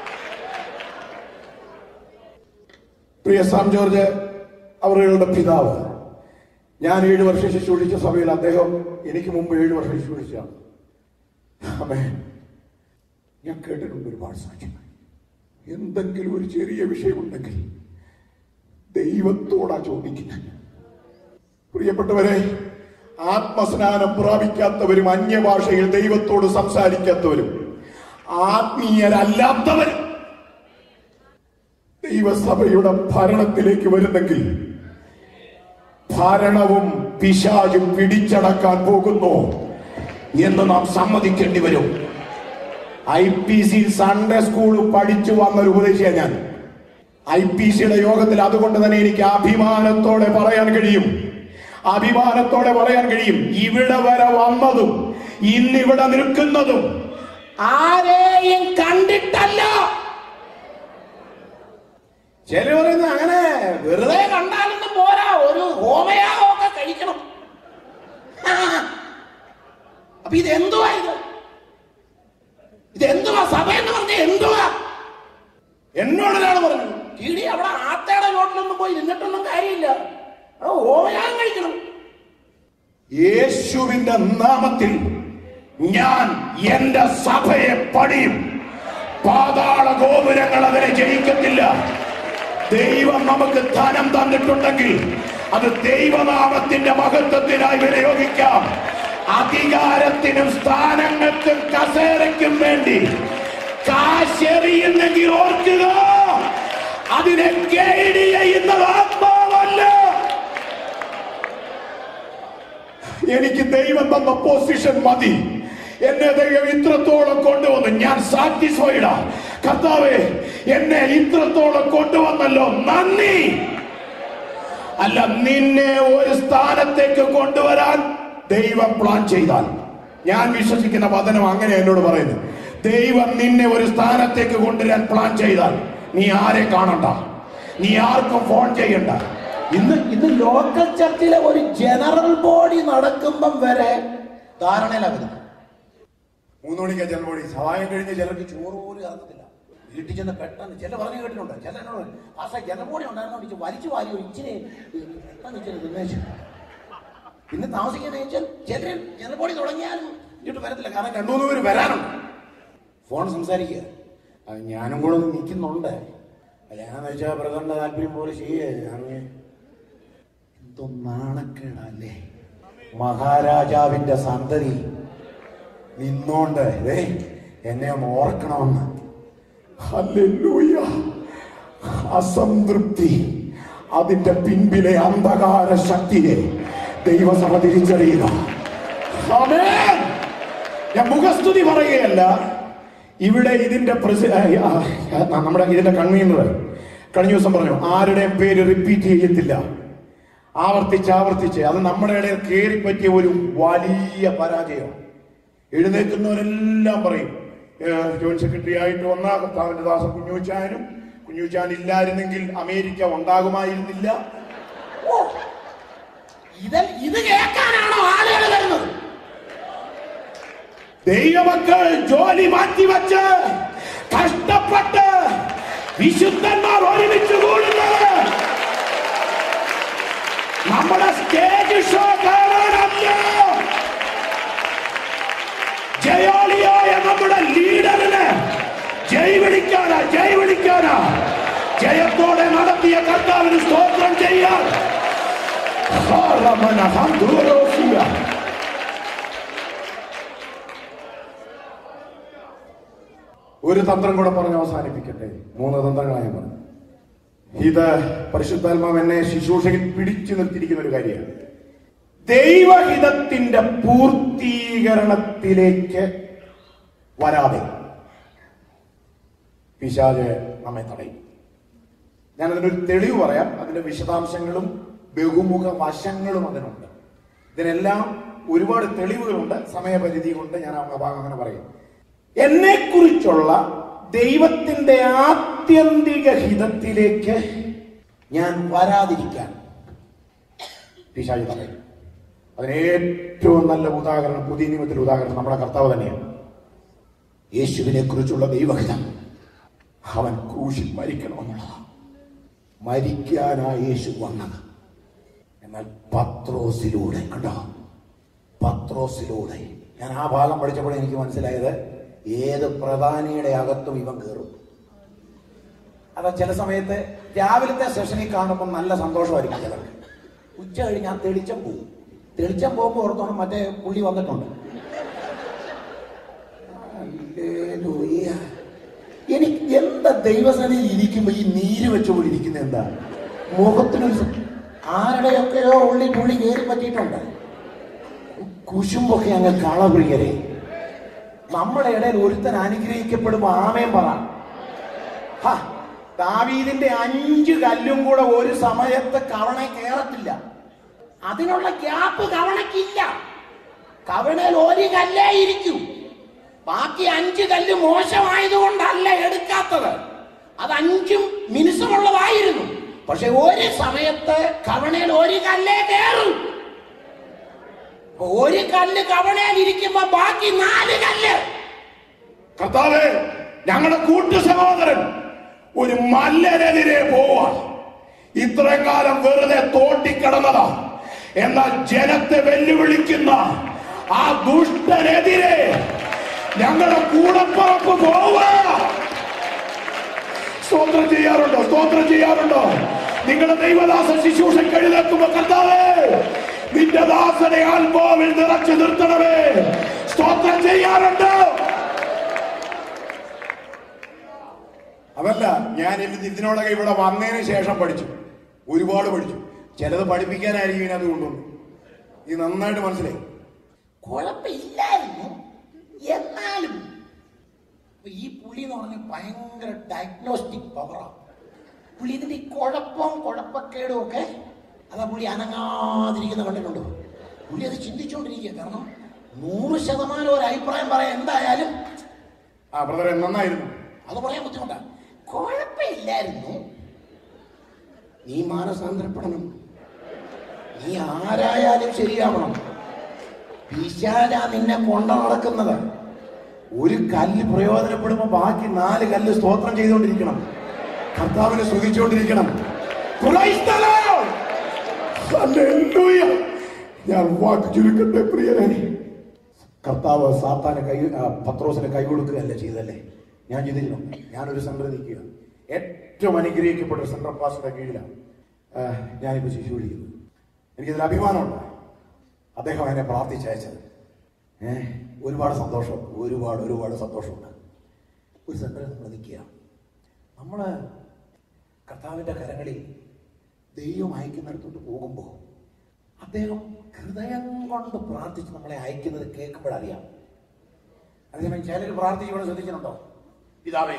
പ്രിയ സാം ജോർജ് അവരുടെ പിതാവ് ഞാൻ ഏഴു വർഷം ശുശ്രൂഷിച്ച സഭയിൽ അദ്ദേഹം എനിക്ക് മുമ്പ് ഏഴു വർഷം ശുശ്രൂഷിച്ചാണ് ആമേൻ. ഞാൻ കേട്ടിട്ടുണ്ട് ഒരുപാട് സാക്ഷ്യങ്ങൾ എന്തെങ്കിലും ഒരു ചെറിയ വിഷയമുണ്ടെങ്കിൽ ദൈവത്തോടാ ചോദിക്കുന്നത് പ്രിയപ്പെട്ടവരെ ആത്മസ്നാനം പ്രാപിക്കാത്തവരും അന്യഭാഷയിൽ ദൈവത്തോട് സംസാരിക്കാത്തവരും ആത്മീയരല്ലാത്തവരും ദൈവസഭയുടെ ഭരണത്തിലേക്ക് വരുന്നെങ്കിൽ ഭരണവും പിശാചും പിടിച്ചടക്കാൻ പോകുന്നു എന്ന് നാം സമ്മതിക്കേണ്ടി വരും I P C Sunday school പഠിച്ചു വന്നൊരു ഉപദേശിയ ഞാൻ ഐ പി സിയുടെ യോഗത്തിൽ അതുകൊണ്ട് തന്നെ എനിക്ക് അഭിമാനത്തോടെ പറയാൻ കഴിയും അഭിമാനത്തോടെ പറയാൻ കഴിയും ഇവിടെ വരെ വന്നതും ഇന്നിവിടെ നിൽക്കുന്നതും ആരെയും കണ്ടിട്ടല്ല ചില പറയുന്ന അങ്ങനെ വെറുതെ കണ്ടാലൊന്നും പോരാ ഒരു ഹോമയാഗമൊക്കെ കഴിക്കണം ആ. അപ്പൊ ഇത് എന്തുവാ ഇത് ഇത് എന്തുവാ സഭ എന്ന് പറഞ്ഞ എന്തുവാ എന്നോട് ഒരാൾ പറഞ്ഞു കീടി അവിടെ ആത്തയുടെ ചോട്ടിലൊന്നും പോയി നിന്നിട്ടൊന്നും കാര്യമില്ല അവിടെ ഹോമയാഗം കഴിക്കണം യേശുവിന്റെ നാമത്തിൽ ഞാൻ എന്റെ സഭയെ പണിയും പാതാള ഗോപുരങ്ങൾ അതിനെ ജയിക്കത്തില്ല ദൈവം നമുക്ക് ധനം തന്നിട്ടുണ്ടെങ്കിൽ അത് ദൈവനാമത്തിന്റെ മഹത്വത്തിനായി വിനിയോഗിക്കാം അധികാരത്തിനും സ്ഥാനങ്ങൾക്കും കസേരയ്ക്കും വേണ്ടി കാശെറിയുന്നെങ്കിൽ ഓർക്കുക അതിനെ ഗൈഡ് ചെയ്യുന്നത് ആത്മാവല്ല എനിക്ക് ദൈവം തന്ന പൊസിഷൻ മതി എന്നെ ദൈവം ഇത്രത്തോളം കൊണ്ടുവന്നു ഞാൻ സാറ്റിസ്ഫൈഡാ കർത്താവേ എന്നെ ഇത്രത്തോളം കൊണ്ടുവന്നല്ലോ നന്ദി അല്ല നിന്നെ ഒരു സ്ഥാനത്തേക്ക് കൊണ്ടുവരാൻ ദൈവം പ്ലാൻ ചെയ്താൽ ഞാൻ വിശ്വസിക്കുന്ന വചനം അങ്ങനെ എന്നോട് പറയുന്നു ദൈവം നിന്നെ ഒരു സ്ഥാനത്തേക്ക് കൊണ്ടുവരാൻ പ്ലാൻ ചെയ്താൽ നീ ആരെ കാണണ്ട നീ ആർക്കും ഫോൺ ചെയ്യണ്ട ഇന്ന് ഇന്ന് ലോക്കൽ ചർച്ചിലെ ഒരു ജനറൽ ബോഡി നടക്കുമ്പം വരെ ധാരണയിലാണ് വരുന്നത് മൂന്ന് മണിക്കാ ജന്മോടി സഹായം കഴിഞ്ഞ് ചിലർക്ക് ചോറ് പോലും ഇറങ്ങത്തില്ല വീട്ടിൽ ചെന്ന് പെട്ടെന്ന് ചില പറഞ്ഞു കേട്ടിട്ടുണ്ട് ചില എന്നോട് ആസ ജനബോഡി ഉണ്ടായിരുന്നു എനിക്ക് വലിച്ചു വാരി ഒരു ഇച്ചിരി പെട്ടെന്ന് ഇച്ചിരി തിന്നേച്ചു പിന്നെ താമസിക്കുന്ന വെച്ചാൽ ചിലർ ജനബോഡി തുടങ്ങിയാലും ഇങ്ങോട്ട് വരത്തില്ല കാരണം രണ്ടു മൂന്ന് പേര് വരാനുണ്ട് ഫോൺ സംസാരിക്കുക അത് ഞാനും കൂടെ ഒന്ന് നിൽക്കുന്നുണ്ട് കല്യാണം വെച്ചാൽ പ്രധാന താല്പര്യം പോലെ ചെയ്യേ അങ്ങ് എന്തോ നാണക്കേടല്ലേ മഹാരാജാവിന്റെ സന്തതി നിന്നോണ്ട് ഏ എന്നെ ഒന്ന് ഓർക്കണമെന്ന് ഹല്ലേലൂയ. അസംതൃപ്തി അതിന്റെ പിൻപിലെ അന്ധകാര ശക്തിയെ ദൈവസഭ തിരിച്ചറിയുക ആമേൻ. ഞാൻ മുഖസ്തുതി പറയുകയല്ല ഇവിടെ ഇതിന്റെ പ്രസി- ആ, ആ, നമ്മുടെ ഇതിന്റെ കൺവീനർ കഴിഞ്ഞ ദിവസം പറഞ്ഞു ആരുടെയും പേര് റിപ്പീറ്റ് ചെയ്യത്തില്ല ആവർത്തിച്ച് ആവർത്തിച്ച് അത് നമ്മുടെ ഇടയിൽ കയറി പറ്റിയ ഒരു വലിയ പരാജയം എഴുന്നേൽക്കുന്നവരെല്ലാം പറയും ഏഹ് ജോയിന്റ് സെക്രട്ടറി ആയിട്ട് വന്ന കർത്താവിന്റെ ദാസൻ കുഞ്ഞുച്ചാനും കുഞ്ഞുച്ചാൻ ഇല്ലായിരുന്നെങ്കിൽ അമേരിക്ക ഉണ്ടാകുമായിരുന്നില്ല ഇത് ഇത് കേൾക്കാനാണോ ആളുകൾ വരുന്നത് ദൈവമക്കൾ ജോലി മാറ്റിവെച്ച് കഷ്ടപ്പെട്ട് വിശുദ്ധന്മാർ ഒരുമിച്ച് കൂടുന്നത് നമ്മുടെ സ്റ്റേജ് ഷോ കാണാനല്ല ജയാളിയായ നമ്മുടെ ലീഡറിന് ജയ് വിളിക്കാനാ ജയ് വിളിക്കാനാ ജയത്തോടെ നടത്തിയ കർത്താവിന് സ്തോത്രം ചെയ്യാൻ ഹാറമന ഹംദൂരോസിയ. ഒരു തന്ത്രം കൂടെ പറഞ്ഞ് അവസാനിപ്പിക്കട്ടെ മൂന്ന് തന്ത്രങ്ങളാണ് ഞാൻ പറഞ്ഞു ഇത് പരിശുദ്ധാത്മാവ് എന്നെ ശുശ്രൂഷയിൽ പിടിച്ചു നിർത്തിയിരിക്കുന്ന ഒരു കാര്യമാണ് ദൈവഹിതത്തിന്റെ പൂർത്തീകരണത്തിലേക്ക് വരാതെ പിശാജ് നമ്മെ തടയും ഞാൻ അതിനൊരു തെളിവ് പറയാം അതിന്റെ വിശദാംശങ്ങളും ബഹുമുഖ വശങ്ങളും അതിനുണ്ട് ഇതിനെല്ലാം ഒരുപാട് തെളിവുകളുണ്ട് സമയപരിധി കൊണ്ട് ഞാൻ ആ ഭാഗം അങ്ങനെ പറയും എന്നെ കുറിച്ചുള്ള ദൈവത്തിന്റെ ആത്യന്തിക ഹിതത്തിലേക്ക് ഞാൻ വരാതിരിക്കാൻ പിശാചി പറയും അതിന് ഏറ്റവും നല്ല ഉദാഹരണം പുതിയ നിയമത്തിലെ ഉദാഹരണം നമ്മുടെ കർത്താവ് തന്നെയാണ് യേശുവിനെ കുറിച്ചുള്ള ദൈവഹിതം അവൻ ക്രൂശിൽ മരിക്കണമെന്നുള്ളതാണ് മരിക്കാനാ യേശു വന്നത് എന്നാൽ പത്രോസിലൂടെ കണ്ടോ പത്രോസിലൂടെ ഞാൻ ആ ഭാഗം പഠിച്ചപ്പോൾ എനിക്ക് മനസ്സിലായത് ഏത് പ്രധാനിയുടെ അകത്തും ഇവൻ കയറും അതാ ചില സമയത്ത് രാവിലത്തെ സെഷനിൽ കാണുമ്പോൾ നല്ല സന്തോഷമായിരിക്കും ചിലർക്ക് ഉച്ച കഴിഞ്ഞ് ആ തെളിച്ചം പോകും തെളിച്ചം പോകുമ്പോൾ ഓർത്തോണം മറ്റേ പുള്ളി വന്നിട്ടുണ്ട് ഹല്ലേലൂയ. എനിക്ക് എന്താ ദൈവസനയിൽ ഇരിക്കുമ്പോ ഈ നീര് വെച്ചുകൊണ്ട് ഇരിക്കുന്ന എന്താ മുഖത്തിനൊരു സ- ആരുടെയൊക്കെയോ ഉള്ളി പുള്ളി കയറി പറ്റിയിട്ടുണ്ട് കുശുമ്പൊക്കെ അങ്ങ് കളപ്രിയരെ നമ്മുടെ ഇടയിൽ ഒരുത്തൻ അനുഗ്രഹിക്കപ്പെടുമ്പോ ആമയം പറ ഹ, ദാവീദിന്റെ അഞ്ച് കല്ലും കൂടെ ഒരു സമയത്ത് കവണ കയറത്തില്ല അതിനുള്ള ഗ്യാപ്പ് കവണയ്ക്കില്ല കവണയിൽ ഒരു കല്ലേ ഇരിക്കൂ ബാക്കി അഞ്ച് കല്ല് മോശമായതുകൊണ്ടല്ല എടുക്കാത്തത് അത് അഞ്ചും മിനുസമുള്ളതായിരുന്നു പക്ഷെ ഒരു സമയത്ത് കവണയിൽ ഒരു കല്ലേ കയറും അപ്പൊ ഒരു കല്ല് കവണയിൽ ഇരിക്കുമ്പോ ബാക്കി നാല് കല്ല് കർത്താവേ ഞങ്ങളുടെ കൂട്ടു സഹോദരൻ ഒരു മല്ലനെതിരെ പോവാ ഇത്രയും കാലം വെറുതെ തോട്ടിക്കിടന്നതാ എന്നാൽ ജനത്തെ വെല്ലുവിളിക്കുന്ന ആ ദുഷ്ടനെതിരെ ഞങ്ങളുടെ കൂടപ്പുറപ്പ് പോവാ സ്തോത്രം ചെയ്യാറുണ്ടോ സ്തോത്രം ചെയ്യാറുണ്ടോ നിങ്ങളുടെ ദൈവദാസ ശുശ്രൂഷ എഴുന്നേൽക്കുമ്പോ കർത്താവേ നിന്റെ ദാസനെ ആത്മാവിൽ നിറച്ചു നിർത്തണമേ സ്തോത്രം ചെയ്യാറുണ്ടോ അതല്ല ഞാൻ ഇത് ഇതിനോടൊക്കെ ഇവിടെ വന്നതിന് ശേഷം പഠിച്ചു ഒരുപാട് പഠിച്ചു ചിലത് പഠിപ്പിക്കാനായിരിക്കും ഇതിനകത്ത് കൊണ്ടുവന്നു ഇത് നന്നായിട്ട് മനസ്സിലായി കുഴപ്പമില്ലായിരുന്നു എന്നാലും ഇപ്പൊ ഈ പുള്ളി എന്ന് പറഞ്ഞ ഭയങ്കര ഡയഗ്നോസ്റ്റിക് പവറാണ് പുള്ളി ഇതിന്റെ ഈ കുഴപ്പവും കുഴപ്പക്കേടും ഒക്കെ അതാ പുള്ളി അനങ്ങാതിരിക്കുന്ന കണ്ടിട്ടുണ്ടോ പുള്ളി അത് ചിന്തിച്ചുകൊണ്ടിരിക്കുക കാരണം നൂറ് ശതമാനം ഒരു അഭിപ്രായം പറയാൻ എന്തായാലും ആ ബ്രദറെ നന്നായിരുന്നു അത് പറയാൻ ബുദ്ധിമുട്ടാണ് കുഴപ്പമില്ലായിരുന്നു നീ മാനസാന്തരപ്പെടണം നീ ആരായാലും ശരിയാവണം പിശാച നിന്നെ കൊണ്ട നടക്കുന്നത് ഒരു കല്ല് പ്രയോജനപ്പെടുമ്പോ ബാക്കി നാല് കല്ല് സ്തോത്രം ചെയ്തുകൊണ്ടിരിക്കണം കർത്താവിനെ സ്തുതിച്ചുകൊണ്ടിരിക്കണം Praise the Lord. Hallelujah. ഞാൻ വാക്ക് ചുരുക്കട്ടെ പ്രിയരെ കർത്താവ് സാത്താന് കൈ ആ, പത്രോസിന് കൈ കൊടുക്കുകയല്ല ചെയ്തല്ലേ ഞാൻ ചെയ്തിരുന്നു ഞാനൊരു സെന്ററിൽ നിൽക്കുക ഏറ്റവും അനുഗ്രഹിക്കപ്പെട്ട ഒരു സെൻട്രൽ പാസ്റ്ററുടെ കീഴിലാണ് ആ, ഞാനിപ്പോൾ ശിശു വിളിക്കുന്നത് എനിക്കിതിൽ അഭിമാനമുണ്ട് അദ്ദേഹം എന്നെ പ്രാർത്ഥിച്ചയച്ചത് ഏ ഒരുപാട് സന്തോഷം ഒരുപാട് ഒരുപാട് സന്തോഷമുണ്ട് ഒരു സെന്ററിൽ നമ്മൾ നിൽക്കുക നമ്മൾ കർത്താവിൻ്റെ കരങ്ങളിൽ ദൈവം അയക്കുന്നിടത്തോട്ട് പോകുമ്പോൾ അദ്ദേഹം ഹൃദയം കൊണ്ട് പ്രാർത്ഥിച്ച് നമ്മളെ അയക്കുന്നത് കേൾക്കുമ്പോഴറിയാം അതേസമയം ചിലർ പ്രാർത്ഥിച്ച് ഇവിടെ ശ്രദ്ധിക്കുന്നുണ്ടോ പിതാവേ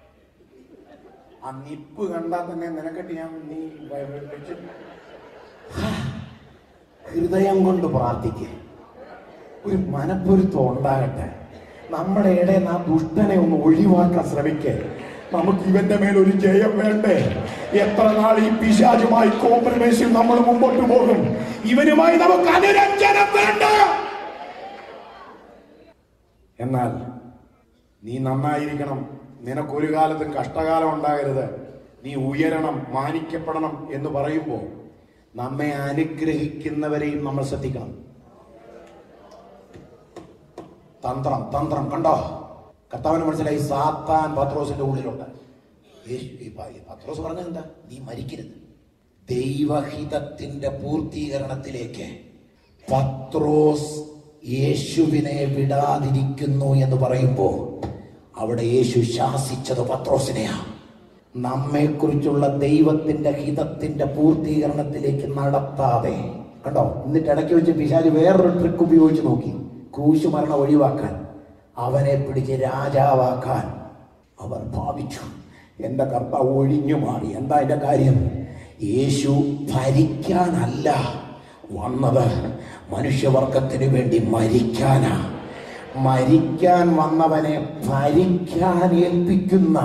ആ നിപ്പ് കണ്ടാൽ തന്നെ നിനക്കെട്ട് ഞാൻ നീ വ- വ- വെച്ച് ഹാ, ഹൃദയം കൊണ്ട് പ്രാർത്ഥിക്കുക ഒരു മനപ്പൊരുത്തം ഉണ്ടാകട്ടെ നമ്മുടെ ഇടയിൽ നിന്ന് ആ ദുഷ്ടനെ ഒന്ന് ഒഴിവാക്കാൻ ശ്രമിക്കേ നമുക്ക് ഇവന്റെ മേൽ ഒരു ജയം വേണ്ടേ എത്ര നാൾ ഈ പിശാചുമായി കോംപ്രമൈസിൽ നമ്മൾ മുമ്പോട്ട് പോകും ഇവനുമായി നമുക്ക് അനുരഞ്ജനം വേണ്ട എന്നാൽ നീ നന്നായിരിക്കണം നിനക്കൊരു കാലത്തും കഷ്ടകാലം ഉണ്ടാകരുത് നീ ഉയരണം മാനിക്കപ്പെടണം എന്ന് പറയുമ്പോൾ നമ്മെ അനുഗ്രഹിക്കുന്നവരെയും നമ്മൾ ശ്രദ്ധിക്കണം തന്ത്രം തന്ത്രം കണ്ടോ കർത്താവിന് മനസ്സിലായി സാത്താൻ പത്രോസിന്റെ ഉള്ളിലുണ്ട് യേശു ഈ പ- ഈ പത്രോസ് പറഞ്ഞത് എന്താ നീ മരിക്കരുത് ദൈവഹിതത്തിന്റെ പൂർത്തീകരണത്തിലേക്ക് പത്രോസ് യേശുവിനെ വിടാതിരിക്കുന്നു എന്ന് പറയുമ്പോൾ അവിടെ യേശു ശാസിച്ചത് പത്രോസിനെയാ നമ്മെക്കുറിച്ചുള്ള ദൈവത്തിന്റെ ഹിതത്തിന്റെ പൂർത്തീകരണത്തിലേക്ക് നടത്താതെ കണ്ടോ എന്നിട്ട് ഇടയ്ക്ക് വെച്ച് പിശാല് വേറൊരു ട്രിക്ക് ഉപയോഗിച്ച് നോക്കി ക്രൂശ് മരണം ഒഴിവാക്കാൻ അവനെ പിടിച്ച് രാജാവാക്കാൻ അവർ ഭാവിച്ചു എന്റെ കർത്താവ് ഒഴിഞ്ഞു മാറി എന്താ എന്റെ കാര്യം യേശു ഭരിക്കാനല്ല വന്നത് മനുഷ്യവർഗത്തിന് വേണ്ടി മരിക്കാനാ മരിക്കാൻ വന്നവനെ ഭരിക്കാൻ ഏൽപ്പിക്കുന്ന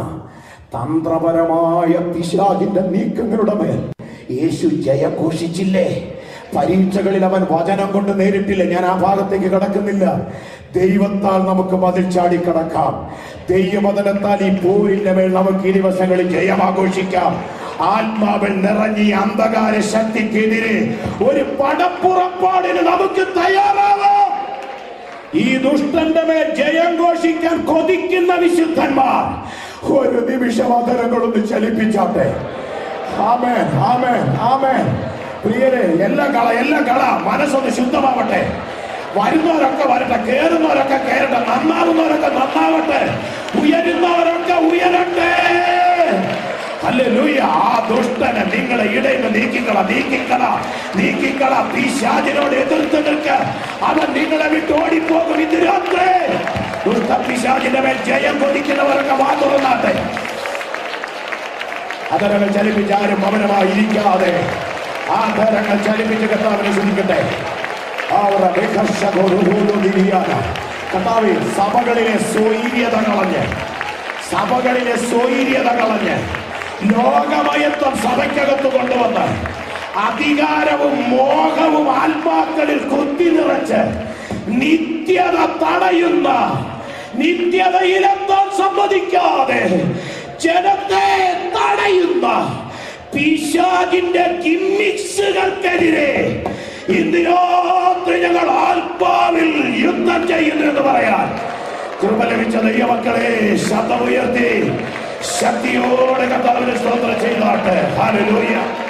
തന്ത്രപരമായ പിശാചിന്റെ നീക്കങ്ങളുടെ മേൽ യേശു ജയഘോഷിച്ചില്ലേ പരീക്ഷകളിൽ അവൻ വചനം കൊണ്ട് നേരിട്ടില്ല ഞാൻ ആ ഭാഗത്തേക്ക് കടക്കുന്നില്ല ദൈവത്താൽ നമുക്ക് മതിൽ ചാടി കടക്കാം ദൈവവചനത്താൽ ഈ പോരിന്റെ മേൽ നമുക്ക് ഈ ദിവസങ്ങളിൽ ജയമാഘോഷിക്കാം ആത്മാവിൽ നിറഞ്ഞ ഈ അന്ധകാര ശക്തിക്കെതിരെ ഒരു പടപ്പുറപ്പാടിന് നമുക്ക് തയ്യാറാവാം ഈ ദുഷ്ടന്റെ മേൽ ജയം ഘോഷിക്കാൻ കൊതിക്കുന്ന വിശുദ്ധന്മാർ ഒരു നിമിഷം അതരങ്ങളൊന്ന് ചലിപ്പിച്ചാട്ടെ ആമേൻ ആമേൻ ആമേൻ പ്രിയരെ എല്ലാം കള എല്ലാം കള മനസ്സൊന്ന് ശുദ്ധമാവട്ടെ വരുന്നവരൊക്കെ വരട്ടെ കേറുന്നവരൊക്കെ കേറട്ടെ നന്നാവുന്നവരൊക്കെ നന്നാവട്ടെ ഉയരുന്നവരൊക്കെ ഉയരട്ടെ ഹല്ലേലൂയ ആ ദുഷ്ടനെ നിങ്ങളെ ഇടയിൽ നിന്ന് നീക്കിക്കള നീക്കിക്കള നീക്കിക്കള പിശാചിനോട് എതിർത്ത് നിൽക്ക അവൻ നിങ്ങളെ വിട്ട് ഓടിപ്പോകും ഇന്ന് രാത്രി ദുഷ്ട പിശാചിന്റെ മേൽ ജയം കൊതിക്കുന്നവരൊക്കെ വാ തുറന്നാട്ടെ അതരങ്ങൾ ചലിപ്പിച്ച് ആരും മൗനമായി ഇരിക്കാതെ ആ ധരങ്ങൾ ചലിപ്പിച്ച് കർത്താവിനെ ശ്രദ്ധിക്കട്ടെ അവരുടെ വികർഷകോടുകൂടുതിരിയാണ്. കർത്താവേ സഭകളിലെ സ്വൈര്യത കളഞ്ഞ് സഭകളിലെ സ്വൈര്യത കളഞ്ഞ് ലോകമയത്വം സഭയ്ക്കകത്ത് കൊണ്ടുവന്ന് അധികാരവും മോഹവും ആത്മാക്കളിൽ കുത്തി നിറച്ച് നിത്യത തടയുന്ന നിത്യതയിലെത്താൻ സമ്മതിക്കാതെ ജനത്തെ തടയുന്ന പിശാചിന്റെ ഗിമ്മിക്സുകൾക്കെതിരെ ഇന്ന് രാത്രി ഞങ്ങൾ ആത്മാവിൽ യുദ്ധം ചെയ്യുന്നു എന്ന് പറയാൻ കൃപ ലഭിച്ച ദൈവമക്കളെ ശബ്ദമുയർത്തി ശക്തിയോടെ കർത്താവിന് സ്തോത്രം ചെയ്താട്ടെ ഹാലലൂയ